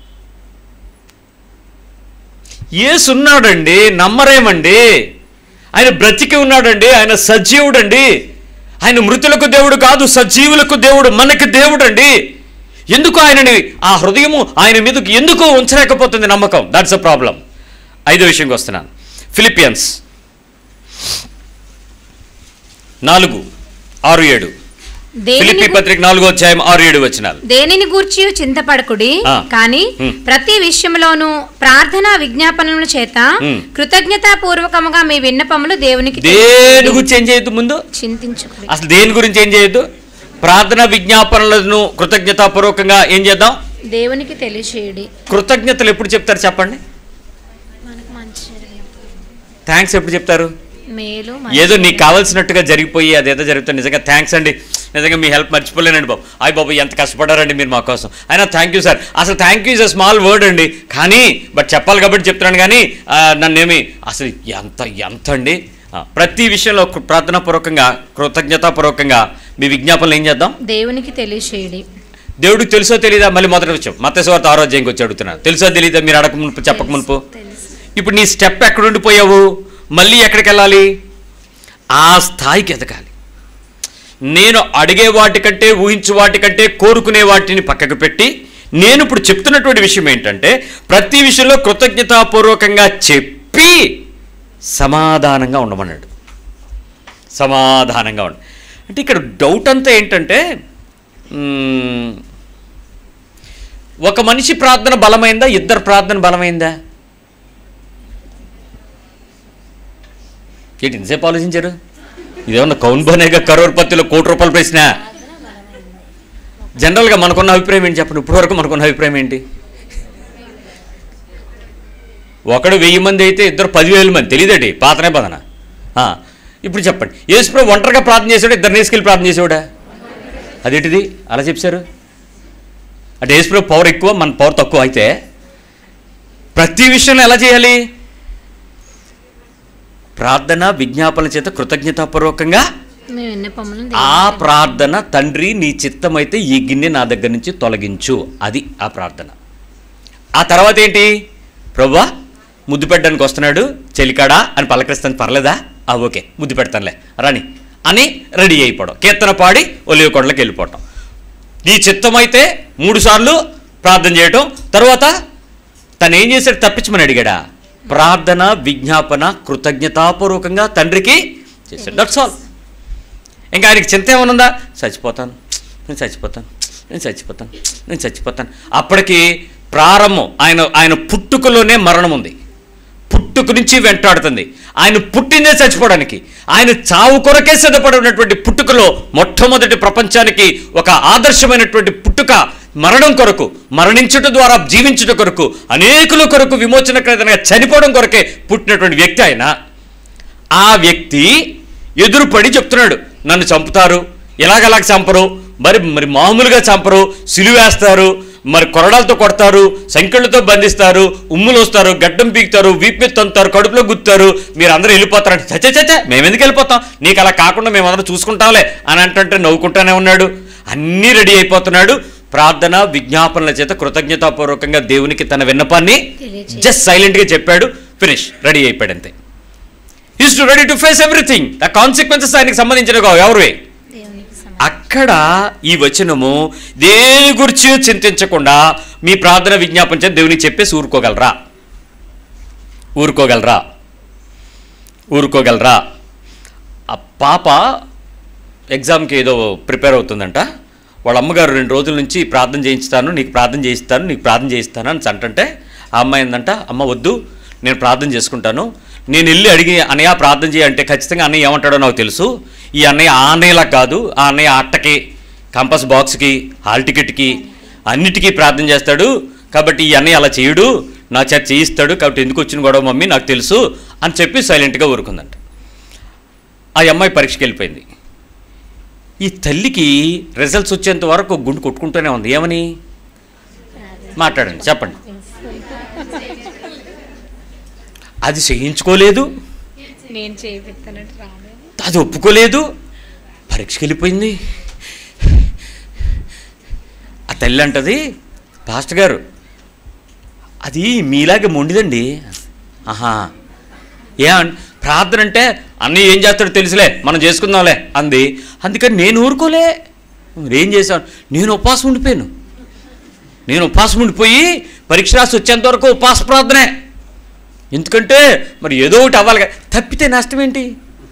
ఏసున్నాడండి నమ్మరేమండి ఆయన బ్రతికి ఉన్నాడండి ఆయన సజీవుడండి ఆయన మృతులకు దేవుడు కాదు సజీవులకు దేవుడు మనకి దేవుడు అండి ఎందుకు ఆయనని ఆ హృదయము ఆయన మీదకు ఎందుకు ఉంచలేకపోతుంది నమ్మకం దాట్స్ అ ప్రాబ్లం ఐదో విషయంకి వస్తున్నాను ఫిలిపియన్స్ నాలుగు ఆరు ఏడు దేనిని ఫిలిపి గు- పత్రిక నాలుగో అధ్యాయం ఆరు ఏడు వచ్చినాలు దేనిని గూర్చి చింతపడకుడి ఆ. కానీ హ్మ్. ప్రతి విషయంలోనూ ప్రార్థన విజ్ఞాపనల చేత హ్మ్. కృతజ్ఞతాపూర్వకముగా మీ విన్నపములు దేవునికి దేని గురించి ఏం చేయొద్దు ముందు చింతించుకుడి అసలు దేని గురించి ఏం చేయొద్దు ప్రార్థన విజ్ఞాపనలను కృతజ్ఞతాపూర్వకంగా ఏం చేద్దాం దేవునికి తెలియచేయడి కృతజ్ఞతలు ఎప్పుడు చెప్తారు చెప్పండి మనకు మంచి థ్యాంక్స్ ఎప్పుడు చెప్తారు మేలు ఏదో నీకు కావాల్సినట్టుగా జరిగిపోయి అదేదో జరుగుతుంది నిజంగా థ్యాంక్స్ అండి నిజంగా మీ హెల్ప్ మర్చిపోలేనండి బాబు అయ్యి బాబు ఎంత కష్టపడారండి మీరు మా కోసం అయినా థ్యాంక్ యూ సార్ అసలు thank you is a small word అండి కానీ బట్ చెప్పాలి కాబట్టి చెప్తున్నాను కానీ ఆ, నన్నేమి అసలు ఎంత ఎంత అండి ఆ, ప్రతి విషయంలో కృ- ప్రార్థనాపూర్వకంగా కృతజ్ఞతాపూర్వకంగా మీ విజ్ఞాపనలు ఏం చేద్దాం దేవునికి తెలియచేయడి దేవుడికి తెలుసో తెలియదా మళ్ళీ మొదటి విషయం మత్స్యవార్త ఆరోగ్యంకి వచ్చి అడుగుతున్నాను తెలుసో తెలియదా మీరు అడగక మునుపు చెప్పక మునుపు తెలుసు ఇప్పుడు నీ స్టెప్ ఎక్కడ ఉండిపోయావు మళ్ళీ ఎక్కడికి వెళ్ళాలి ఆ స్థాయికి ఎదగాలి నేను అడిగే వాటికంటే ఊహించు వాటికంటే కోరుకునే వాటిని పక్కకు పెట్టి నేను ఇప్పుడు చెప్తున్నటువంటి విషయం ఏంటంటే ప్రతి విషయంలో కృతజ్ఞతాపూర్వకంగా చెప్పి సమాధానంగా ఉండమన్నాడు సమాధానంగా ఉండ అంటే ఇక్కడ డౌట్ అంతా ఏంటంటే మ్మ్, ఒక మనిషి ప్రార్థన బలమైందా ఇద్దరు ప్రార్థన బలమైందా ఏంటి ఇంతసేపు ఆలోచించారు ఇదేమన్నా కౌన్ బనేగా కరోర్పత్తిలో కోటి రూపాయలు ప్రశ్న జనరల్గా మనకున్న అభిప్రాయం ఏంటి చెప్పండి ఇప్పటివరకు మనకున్న అభిప్రాయం ఏంటి ఒకడు వెయ్యి మంది అయితే ఇద్దరు పదివేల మంది తెలియదండి పాతనే పదన ఆ, ఇప్పుడు చెప్పండి యేసుప్రభు ఒంటరిగా ప్రార్థన చేసాడు ఇద్దరు నేసుకెళ్ళి ప్రార్థన చేసేవాడా అదేంటిది అలా చెప్పారు అంటే యేసుప్రభు పవర్ ఎక్కువ మన పవర్ తక్కువ అయితే ప్రతి విషయంలో ఎలా చేయాలి ప్రార్థన విజ్ఞాపన చేత కృతజ్ఞతాపూర్వకంగా మీ విన్నపములను ఆ ప్రార్థన తండ్రి నీ చిత్తమైతే ఈ గిన్నె నా దగ్గర నుంచి తొలగించు అది ఆ ప్రార్థన ఆ తర్వాత ఏంటి ప్రభా ముద్దు పెట్టడానికి వస్తున్నాడు చెలికాడా అని పలకరిస్తాను పర్లేదా ఆ ఓకే ముద్దు పెడతానులే రాని అని రెడీ అయిపోవడం కీర్తన పాడి ఒలివ కొండలకు వెళ్ళిపోవటం నీ చిత్తమైతే మూడు సార్లు ప్రార్థన చేయటం తర్వాత తను ఏం చేశాడు తప్పించమని అడిగాడా ప్రార్థన విజ్ఞాపన కృతజ్ఞతాపూర్వకంగా తండ్రికి చేశాడు దట్స్ ఆల్ ఇంకా ఆయనకి చింత ఏమనుందా చచ్చిపోతాను నేను చచ్చిపోతాను నేను చచ్చిపోతాను నేను చచ్చిపోతాను అప్పటికి ప్రారంభం ఆయన ఆయన పుట్టుకలోనే మరణం ఉంది పుట్టుక నుంచి వెంటాడుతుంది ఆయన పుట్టిందే చచ్చిపోవడానికి ఆయన చావు కొరకే సిద్ధపడినటువంటి పుట్టుకలో మొట్టమొదటి ప్రపంచానికి ఒక ఆదర్శమైనటువంటి పుట్టుక మరణం కొరకు మరణించుట ద్వారా జీవించుట కొరకు అనేకుల కొరకు విమోచనకరంగా చనిపోవడం కొరకే పుట్టినటువంటి వ్యక్తి ఆయన ఆ వ్యక్తి ఎదురుపడి చెప్తున్నాడు నన్ను చంపుతారు ఎలాగలాగ చంపరు మరి మరి మామూలుగా చంపరు సిలువేస్తారు మరి కొరడాలతో కొడతారు సంకెళ్ళతో బంధిస్తారు ఉమ్ములు వస్తారు గడ్డం పీకుతారు వీపు మీద తంతారు కడుపులో గుత్తారు మీరు అందరూ వెళ్ళిపోతారంటే చచ్చే చచ్చే మేము ఎందుకు వెళ్ళిపోతాం నీకు అలా కాకుండా మేమందరం చూసుకుంటాంలే అని అంటుంటే నవ్వుకుంటానే ఉన్నాడు అన్నీ రెడీ అయిపోతున్నాడు ప్రార్థన విజ్ఞాపనల చేత కృతజ్ఞతాపూర్వకంగా దేవునికి తన విన్నపాన్ని తెలియజేయ- జస్ట్ సైలెంట్గా చెప్పాడు ఫినిష్ రెడీ అయిపోయాడు అంతే is to ready to face everything the consequences ఆయనకి సంబంధించిన ఎవరివే దేవునికి సమ- అక్కడ ఈ వచనము దేని గురించి చింతించకుండా మీ ప్రార్థన విజ్ఞాపన చేత దేవునికి చెప్పేసి ఊరుకోగలరా ఊరుకోగలరా ఊరుకోగలరా ఆ పాప ఎగ్జామ్కి ఏదో ప్రిపేర్ అవుతుందంట వాళ్ళ అమ్మగారు రెండు రోజుల నుంచి ప్రార్థన చేయిస్తాను నీకు ప్రార్థన చేయిస్తాను నీకు ప్రార్థన చేయిస్తాను అని అంటుంటే ఆ అమ్మాయి ఏందంట అమ్మ వద్దు నేను ప్రార్థన చేసుకుంటాను నేను వెళ్ళి అడిగి అన్నయ్య ప్రార్థన చేయంటే ఖచ్చితంగా అన్నయ్య ఏమంటాడో నాకు తెలుసు ఈ అన్నయ్య ఆ అన్నయ్యలా కాదు ఆ అన్నయ్య అట్టకి కంపస్ బాక్స్కి హాల్ టికెట్కి అన్నిటికీ ప్రార్థన చేస్తాడు కాబట్టి ఈ అన్నయ్య అలా చేయడు నా చేత చేయిస్తాడు కాబట్టి ఎందుకు వచ్చిన గొడవ మమ్మీ నాకు తెలుసు అని చెప్పి సైలెంట్గా ఊరుకుందంట ఆ అమ్మాయి పరీక్షకి వెళ్ళిపోయింది ఈ తల్లికి రిజల్ట్స్ వచ్చేంత వరకు గుండు కొట్టుకుంటూనే ఉంది ఏమని మాట్లాడండి చెప్పండి అది చేయించుకోలేదు నేను చేపిస్తానంటే రాలేదు అది ఒప్పుకోలేదు పరీక్షకి వెళ్ళిపోయింది ఆ తల్లి అంటది పాస్టర్ గారు అది మీలాగే మొండిదండి ఆహా ఏ అన్- ప్రార్థన అంటే అన్నీ ఏం చేస్తాడో తెలుసులే మనం చేసుకుందాంలే అంది అందుకని నేను ఊరుకోలే ఏం చేశాను నేను ఉపవాసం ఉండిపోయాను నేను ఉపవాసం ఉండిపోయి పరీక్ష రాసి వచ్చేంత వరకు ఉపవాస ప్రార్థనే ఎందుకంటే మరి ఏదో ఒకటి అవ్వాలి కదా. తప్పితే నష్టం ఏంటి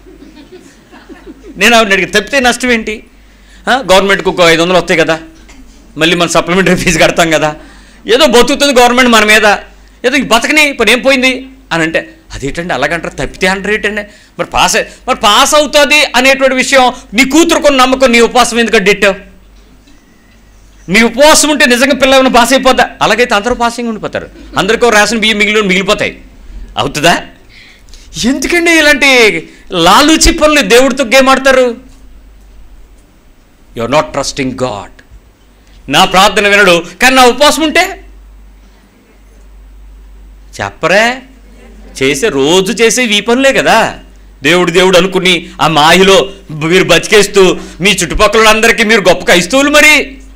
నేను ఆవిడ అడిగి తప్పితే నష్టం ఏంటి ఆ, గవర్నమెంట్కి ఒక ఐదు వందలు వస్తాయి కదా మళ్ళీ మన సప్లిమెంటరీ ఫీజు కడతాం కదా ఏదో బతుకుతుంది గవర్నమెంట్ మన మీద ఏదో ఈ బతకని ఇప్పుడు ఏం పోయింది అని అంటే అదేంటండి అలాగంటారు తప్పితే అంటారు ఏంటండి మరి పాస్ అయి- మరి పాస్ అవుతుంది అనేటువంటి విషయం నీ కూతురు కొన్ని నమ్మకం నీ ఉపవాసం ఎందుకు అడ్డెట్టావు నీ ఉపవాసం ఉంటే నిజంగా పిల్లలను పాస్ అయిపోద్దా అలాగైతే అందరూ పాసింగ్ ఉండిపోతారు అందరికీ ఓ రేషన్ బియ్యం మిగిలి మిగిలిపోతాయి అవుతుందా ఎందుకండి ఇలాంటి లాలూచి పనులు దేవుడితో గేమ్ ఆడతారు you are not trusting God నా ప్రార్థన వినడు కానీ నా ఉపవాసం ఉంటే చెప్పరే చేసే రోజు చేసే ఈ పనులే కదా దేవుడు దేవుడు అనుకుని ఆ మాయలో మీరు బతికేస్తూ మీ చుట్టుపక్కల అందరికీ మీరు గొప్ప క్రైస్తవులు మరి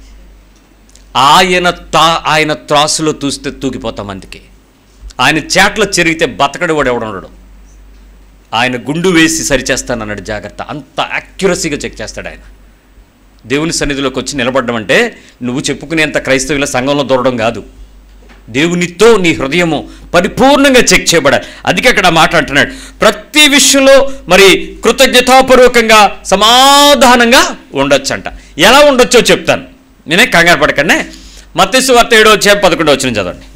ఆయన తా ఆయన త్రాసులో తూస్తే తూగిపోతాం అందుకే ఆయన చేట్లో చెరిగితే బతకడు వాడు ఎవడన్నాడు ఆయన గుండు వేసి సరిచేస్తానన్నాడు జాగ్రత్త అంత యాక్యురసీగా చెక్ చేస్తాడు ఆయన దేవుని సన్నిధిలోకి వచ్చి నిలబడడం అంటే నువ్వు చెప్పుకునేంత క్రైస్తవుల సంఘంలో దూరడం కాదు దేవునితో నీ హృదయము పరిపూర్ణంగా చెక్ చేయబడాలి అందుకే అక్కడ ఆ మాట అంటున్నాడు ప్రతి విషయంలో మరి కృతజ్ఞతాపూర్వకంగా సమాధానంగా ఉండొచ్చంట ఎలా ఉండొచ్చో చెప్తాను నేనే కంగారు పడకండి మత్స్సు వార్త ఏడో వచ్చే పదకొండు వచ్చిన చదవండి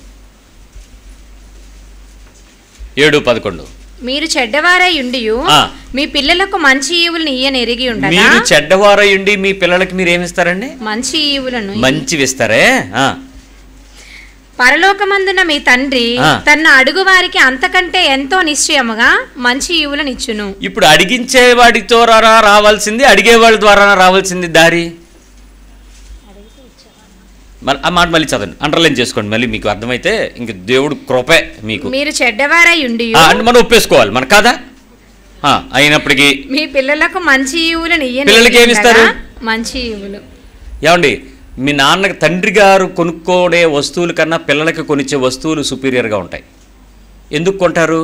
ఏడు పదకొండు మీరు చెడ్డవారై ఉండి ఆ. మీ పిల్లలకు మంచి ఈవులను ఇయ్యని ఎరిగి ఉండగా మీరు చెడ్డవారయ్యండి మీ పిల్లలకి మీరు ఏమిస్తారండి మంచి ఈవులను మంచివి ఇస్తారే ఆ. పరలోకమందున మీ తండ్రి ఆ. తన అడుగు వారికి అంతకంటే ఎంతో నిశ్చయముగా మంచి ఈవులను ఇచ్చును ఇప్పుడు అడిగించేవాడి ద్వారా రావాల్సింది అడిగేవాడి ద్వారా రావాల్సింది దారి మళ్ళీ ఆ మాట మళ్ళీ చదవండి అండర్లైన్ చేసుకోండి మళ్ళీ మీకు అర్థమైతే ఇంక దేవుడు కృపే మీకు మీరు చెడ్డవారై ఉండి ఆ, అంటే మనం ఒప్పేసుకోవాలి మన కాదా ఆ, అయినప్పటికీ మీ పిల్లలకు మంచి ఈవులను ఇయ్యని పిల్లలకి ఎరిగి ఏమి ఇస్తారు? ఉండగా మంచి ఈవులు ఏమండి మీ నాన్న తండ్రి గారు కొనుక్కోనే వస్తువుల కన్నా పిల్లలకి కొనిచ్చే వస్తువులు సుపీరియర్గా ఉంటాయి ఎందుకు కొంటారు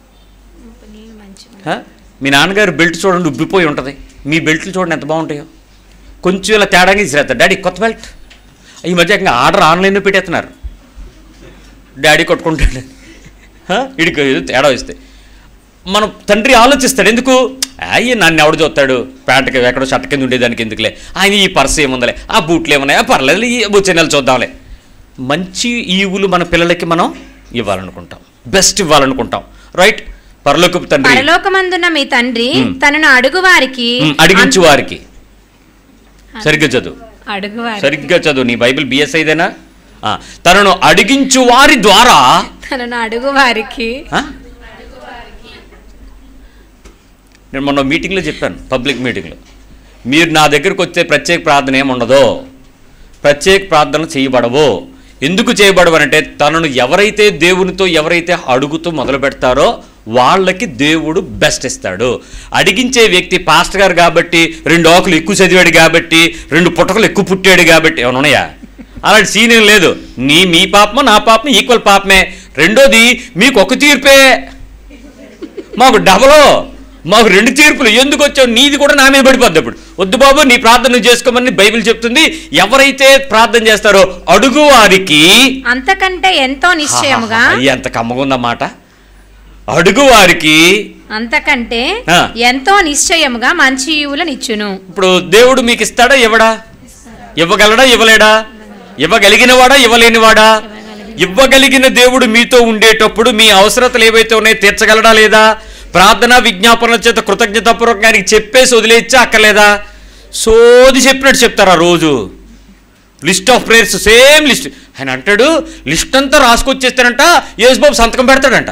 హ? మీ నాన్నగారు బెల్ట్ చూడండి ఉబ్బిపోయి ఉంటుంది మీ బెల్ట్లు చూడండి ఎంత బాగుంటాయో కొంచెం ఇలా తేడాగా ఇసిరేస్తారు డాడీ కొత్త బెల్ట్ ఈ మధ్య ఇంకా ఆర్డర్ ఆన్లైన్లో పెట్టేస్తున్నారు డాడీ కొట్టుకుంటాడు ఇడికి ఏదో తేడా వస్తే మన తండ్రి ఆలోచిస్తాడు ఎందుకు అయ్యి నన్ను ఎవడు చూస్తాడు ప్యాంట్కి ఎక్కడో షర్ట్ కింద ఉండేదానికి ఎందుకులే ఆయన ఈ పర్స్ ఏముందలే ఆ బూట్లు ఏమున్నాయా పర్లేదు ఈ వచ్చే నెల చూద్దాంలే మంచి ఈవులు మన పిల్లలకి మనం ఇవ్వాలనుకుంటాం బెస్ట్ ఇవ్వాలనుకుంటాం రైట్ పరలోకపు తండ్రి పరలోకమందున్న మీ తండ్రి మ్. తనను అడుగు వారికి ఉమ్, అడిగించు వారికి సరిగ్గా చదువు అడుగు వారికి సరిగ్గా చదువు నీ బైబిల్ బిఎస్ అయిదేనా ఆ, తనను అడిగించు వారి ద్వారా తనను అడుగు వారికి ఆ? నేను మొన్న మీటింగ్లో చెప్పాను పబ్లిక్ మీటింగ్లో మీరు నా దగ్గరకు వచ్చే ప్రత్యేక ప్రార్థన ఏమి ఉండదో ప్రత్యేక ప్రార్థనలు చేయబడవు ఎందుకు చేయబడవనంటే తనను ఎవరైతే దేవునితో ఎవరైతే అడుగుతూ మొదలు పెడతారో వాళ్ళకి దేవుడు బెస్ట్ ఇస్తాడు అడిగించే వ్యక్తి పాస్టర్ గారు కాబట్టి రెండు ఆకులు ఎక్కువ చదివాడు కాబట్టి రెండు పుట్టకలు ఎక్కువ పుట్టాడు కాబట్టి ఏమైనా ఉన్నాయా అలాంటి సీన్ ఏం లేదు నీ మీ పాపము నా పాపము ఈక్వల్ పాపమే రెండోది మీకు ఒక తీర్పే మాకు డబలో మాకు రెండు తీర్పులు ఎందుకు వచ్చావు నీది కూడా నా మీద పడిపోద్ది ఇప్పుడు వద్దు బాబు నీ ప్రార్థన నువ్వు చేసుకోమని బైబిల్ చెప్తుంది ఎవరైతే ప్రార్థన చేస్తారో అడుగు వారికి అంతకంటే ఎంతో నిశ్చయముగా అయ్యి ఎంత కమ్మగుందన్నమాట అడుగు వారికి అంతకంటే ఆ. ఎంతో నిశ్చయముగా మంచి ఈవులనిచ్చును ఇప్పుడు దేవుడు మీకు ఇస్తాడా ఇవ్వడా ఇవ్వగలడా ఇవ్వలేడా ఇవ్వగలిగినవాడా ఇవ్వలేనివాడా ఇవ్వగలిగిన దేవుడు మీతో ఉండేటప్పుడు మీ అవసరతలు ఏవైతే ఉన్నాయో తీర్చగలడా లేదా ప్రార్థన విజ్ఞాపనల చేత కృతజ్ఞతాపూర్వకంగా ఆయనకి చెప్పేసి వదిలేచ్చా అక్కర్లేదా సోది చెప్పినట్టు చెప్తారా రోజు list of prayers same list ఆయన అంటాడు లిస్ట్ అంతా రాసుకొచ్చేస్తానంట యేసుబాబు సంతకం పెడతాడంట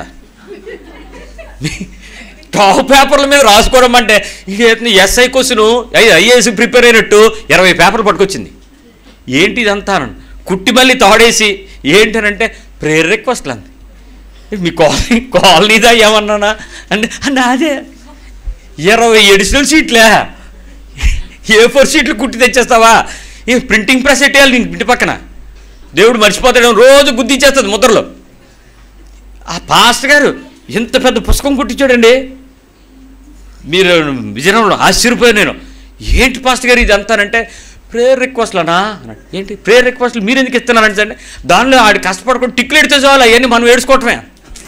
టాప్ పేపర్ల మీద రాసుకోవడం అంటే ఎస్ఐ క్వశ్చన్ ఐఏఎస్ ప్రిపేర్ అయినట్టు ఇరవై పేపర్లు పట్టుకొచ్చింది ఏంటి ఇదంతా అన్నాను. కుట్టి మళ్ళీ తాడేసి ఏంటనంటే ప్రేయర్ రిక్వెస్ట్లు అంది మీ కాలనీ కాలనీదా ఏమన్నానా అంటే నాదే ఇరవై ఎడిషనల్ సీట్లే ఏ ఫోర్ సీట్లు కుట్టి తెచ్చేస్తావా ఏ ప్రింటింగ్ ప్రెస్ ఎట్టేయాలి నీకు ఇంటి పక్కన దేవుడు మర్చిపోతాడు రోజు గుద్దించేస్తుంది ముద్రలో ఆ పాస్టర్ గారు ఎంత పెద్ద పుస్తకం కుట్టించాడండి మీరు విజయనగరంలో ఆశ్చర్యపోయాను నేను ఏంటి పాస్టర్ గారు ఇది అంతానంటే ప్రేయర్ రిక్వెస్ట్లనా అన్నాడు ఏంటి ప్రేయర్ రిక్వెస్ట్లు మీరు ఎందుకు ఇస్తున్నారంటే అంటే దానిలో ఆడి కష్టపడకుండా టిక్లు ఎడితే చాలు అవన్నీ మనం ఏడుచుకోవటమే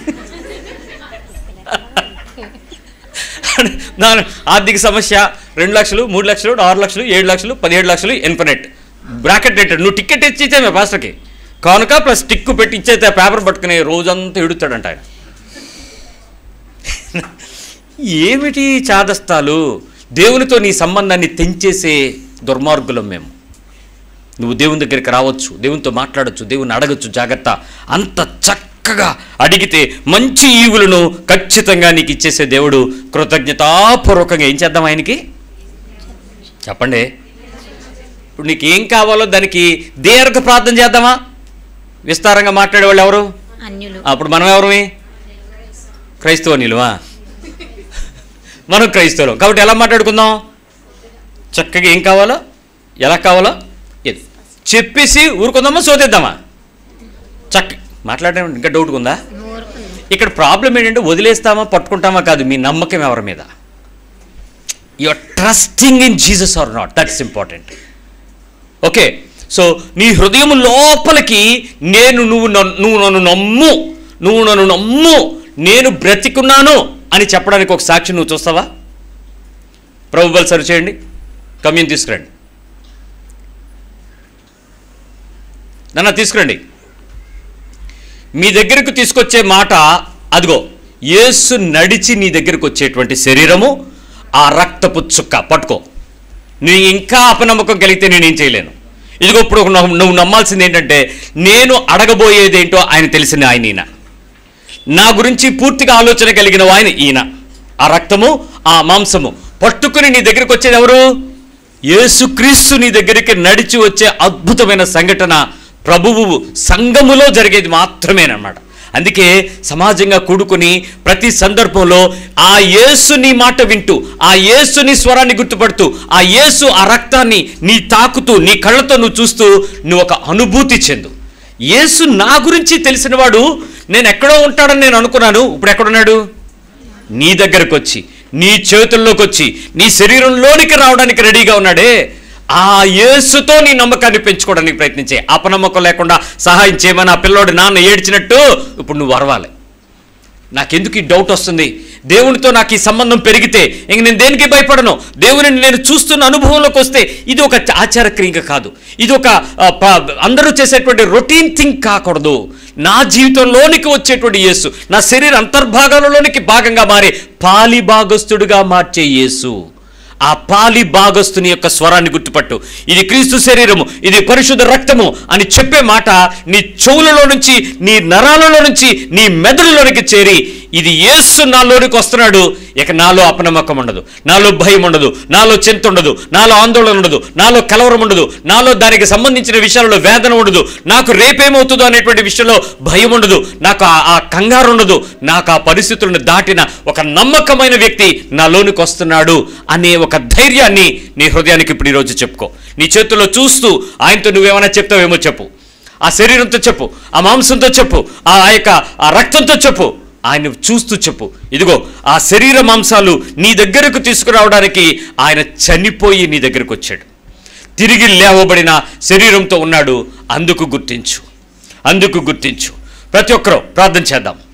దాని ఆర్థిక సమస్య రెండు లక్షలు మూడు లక్షలు ఆరు లక్షలు ఏడు లక్షలు పదిహేడు లక్షలు ఇన్ఫినిట్ బ్రాకెట్ రేటెడ్ నువ్వు టికెట్ ఇచ్చి ఇచ్చే మీ పాస్టర్కి కానుక ప్లస్ టిక్కు పెట్టి ఇచ్చేస్తే పేపర్ పట్టుకుని రోజంతా ఎడుతాడంట ఆయన ఏమిటి చాదస్తాలు దేవునితో నీ సంబంధాన్ని తెంచేసే దుర్మార్గులం మేము నువ్వు దేవుని దగ్గరికి రావచ్చు దేవునితో మాట్లాడొచ్చు దేవుని అడగచ్చు జాగ్రత్త అంత చక్కగా అడిగితే మంచి ఈవులను ఖచ్చితంగా నీకు ఇచ్చేసే దేవుడు కృతజ్ఞతాపూర్వకంగా ఏం చేద్దాం ఆయనకి చెప్పండి ఇప్పుడు నీకు ఏం కావాలో దానికి దీర్ఘ ప్రార్థన చేద్దామా విస్తారంగా మాట్లాడేవాళ్ళు ఎవరు అన్యులు అప్పుడు మనం ఎవరమే క్రైస్తవ నిలువా మనం క్రైస్తవులు కాబట్టి ఎలా మాట్లాడుకుందాం చక్కగా ఏం కావాలో ఎలా కావాలో ఇది చెప్పేసి ఊరుకుందామా సోదిద్దామా చక్క మాట్లాడడం ఇంకా డౌట్ ఉందా ఇక్కడ ప్రాబ్లం ఏంటంటే వదిలేస్తామా పట్టుకుంటామా కాదు మీ నమ్మకం ఎవరి మీద your trusting in Jesus or not that's important okay so నీ హృదయం లోపలికి నేను నువ్వు నన్ను- నువ్వు నన్ను నమ్ము నువ్వు నన్ను నమ్ము నేను బ్రతికున్నాను అని చెప్పడానికి ఒక సాక్షి నువ్వు చూస్తావా ప్రభుబల్ సరి చేయండి కమ్యూన్ తీసుకురండి నన్ను తీసుకురండి మీ దగ్గరకు తీసుకొచ్చే మాట అదిగో యేసు నడిచి నీ దగ్గరకు వచ్చేటువంటి శరీరము ఆ రక్తపు చుక్క పట్టుకో నువ్వు ఇంకా అపనమ్మకం కలిగితే నేనేం చేయలేను ఇదిగో ఇప్పుడు ఒక నువ్వు నువ్వు నమ్మాల్సింది ఏంటంటే నేను అడగబోయేదేంటో ఆయన తెలిసిన ఆయన ఈయన నా గురించి పూర్తిగా ఆలోచన కలిగిన ఆయన ఈయన ఆ రక్తము ఆ మాంసము పట్టుకుని నీ దగ్గరికి వచ్చేది ఎవరు యేసుక్రీస్తు నీ దగ్గరికి నడిచి వచ్చే అద్భుతమైన సంఘటన ప్రభువు సంఘములో జరిగేది మాత్రమేనమాట అందుకే సమాజంగా కూడుకుని ప్రతి సందర్భంలో ఆ యేసుని మాట వింటూ ఆ యేసుని స్వరాన్ని గుర్తుపడుతూ ఆ యేసు ఆ రక్తాన్ని నీ తాకుతూ నీ కళ్ళతో నువ్వు చూస్తూ నువ్వు ఒక అనుభూతి చెందు యేసు నా గురించి తెలిసినవాడు నేను ఎక్కడో ఉంటాడని నేను అనుకున్నాను ఇప్పుడు ఎక్కడున్నాడు నీ దగ్గరకు వచ్చి నీ చేతుల్లోకి వచ్చి నీ శరీరంలోనికి రావడానికి రెడీగా ఉన్నాడే ఆ యేసుతో నీ నమ్మకాన్ని పెంచుకోవడానికి ప్రయత్నించే అపనమ్మకం లేకుండా సహాయం చేయమని ఆ పిల్లోడు నాన్న ఏడ్చినట్టు ఇప్పుడు నువ్వు అరవాలి నాకెందుకు ఈ డౌట్ వస్తుంది దేవునితో నాకు ఈ సంబంధం పెరిగితే ఇంక నేను దేనికి భయపడను దేవుని నేను చూస్తున్న అనుభవంలోకి వస్తే ఇది ఒక ఆచారక్రియ కాదు ఇది ఒక ఆ, ప- అందరూ చేసేటువంటి రొటీన్ థింగ్ కాకూడదు నా జీవితంలోనికి వచ్చేటువంటి యేసు నా శరీర అంతర్భాగాలలోనికి భాగంగా మారే పాలి భాగస్థుడిగా మార్చే యేసు ఆ పాలి భాగస్తుని యొక్క స్వరాన్ని గుర్తుపట్టు ఇది క్రీస్తు శరీరము ఇది పరిశుద్ధ రక్తము అని చెప్పే మాట నీ చెవులలో నుంచి నీ నరాలలో నుంచి నీ మెదడులోనికి చేరి ఇది యేసు నాలోనికి వస్తున్నాడు ఇక నాలో అపనమ్మకం ఉండదు నాలో భయం ఉండదు నాలో చింత ఉండదు నాలో ఆందోళన ఉండదు నాలో కలవరం ఉండదు నాలో దానికి సంబంధించిన విషయాలలో వేదన ఉండదు నాకు రేపేమవుతుందో అనేటువంటి విషయంలో భయం ఉండదు నాకు ఆ- ఆ కంగారు ఉండదు నాకు ఆ పరిస్థితులను దాటిన ఒక నమ్మకమైన వ్యక్తి నాలోనికి వస్తున్నాడు అనే ఒక ధైర్యాన్ని నీ హృదయానికి ఇప్పుడు ఈరోజు చెప్పుకో నీ చేతుల్లో చూస్తూ ఆయనతో నువ్వేమైనా చెప్తావేమో చెప్పు ఆ శరీరంతో చెప్పు ఆ మాంసంతో చెప్పు ఆ ఆ యొక్క ఆ రక్తంతో చెప్పు ఆయన చూస్తూ చెప్పు ఇదిగో ఆ శరీర మాంసాలు నీ దగ్గరకు తీసుకురావడానికి ఆయన చనిపోయి నీ దగ్గరకు వచ్చాడు తిరిగి లేవబడిన శరీరంతో ఉన్నాడు అందుకు గుర్తించు అందుకు గుర్తించు ప్రతి ఒక్కరూ ప్రార్థన చేద్దాం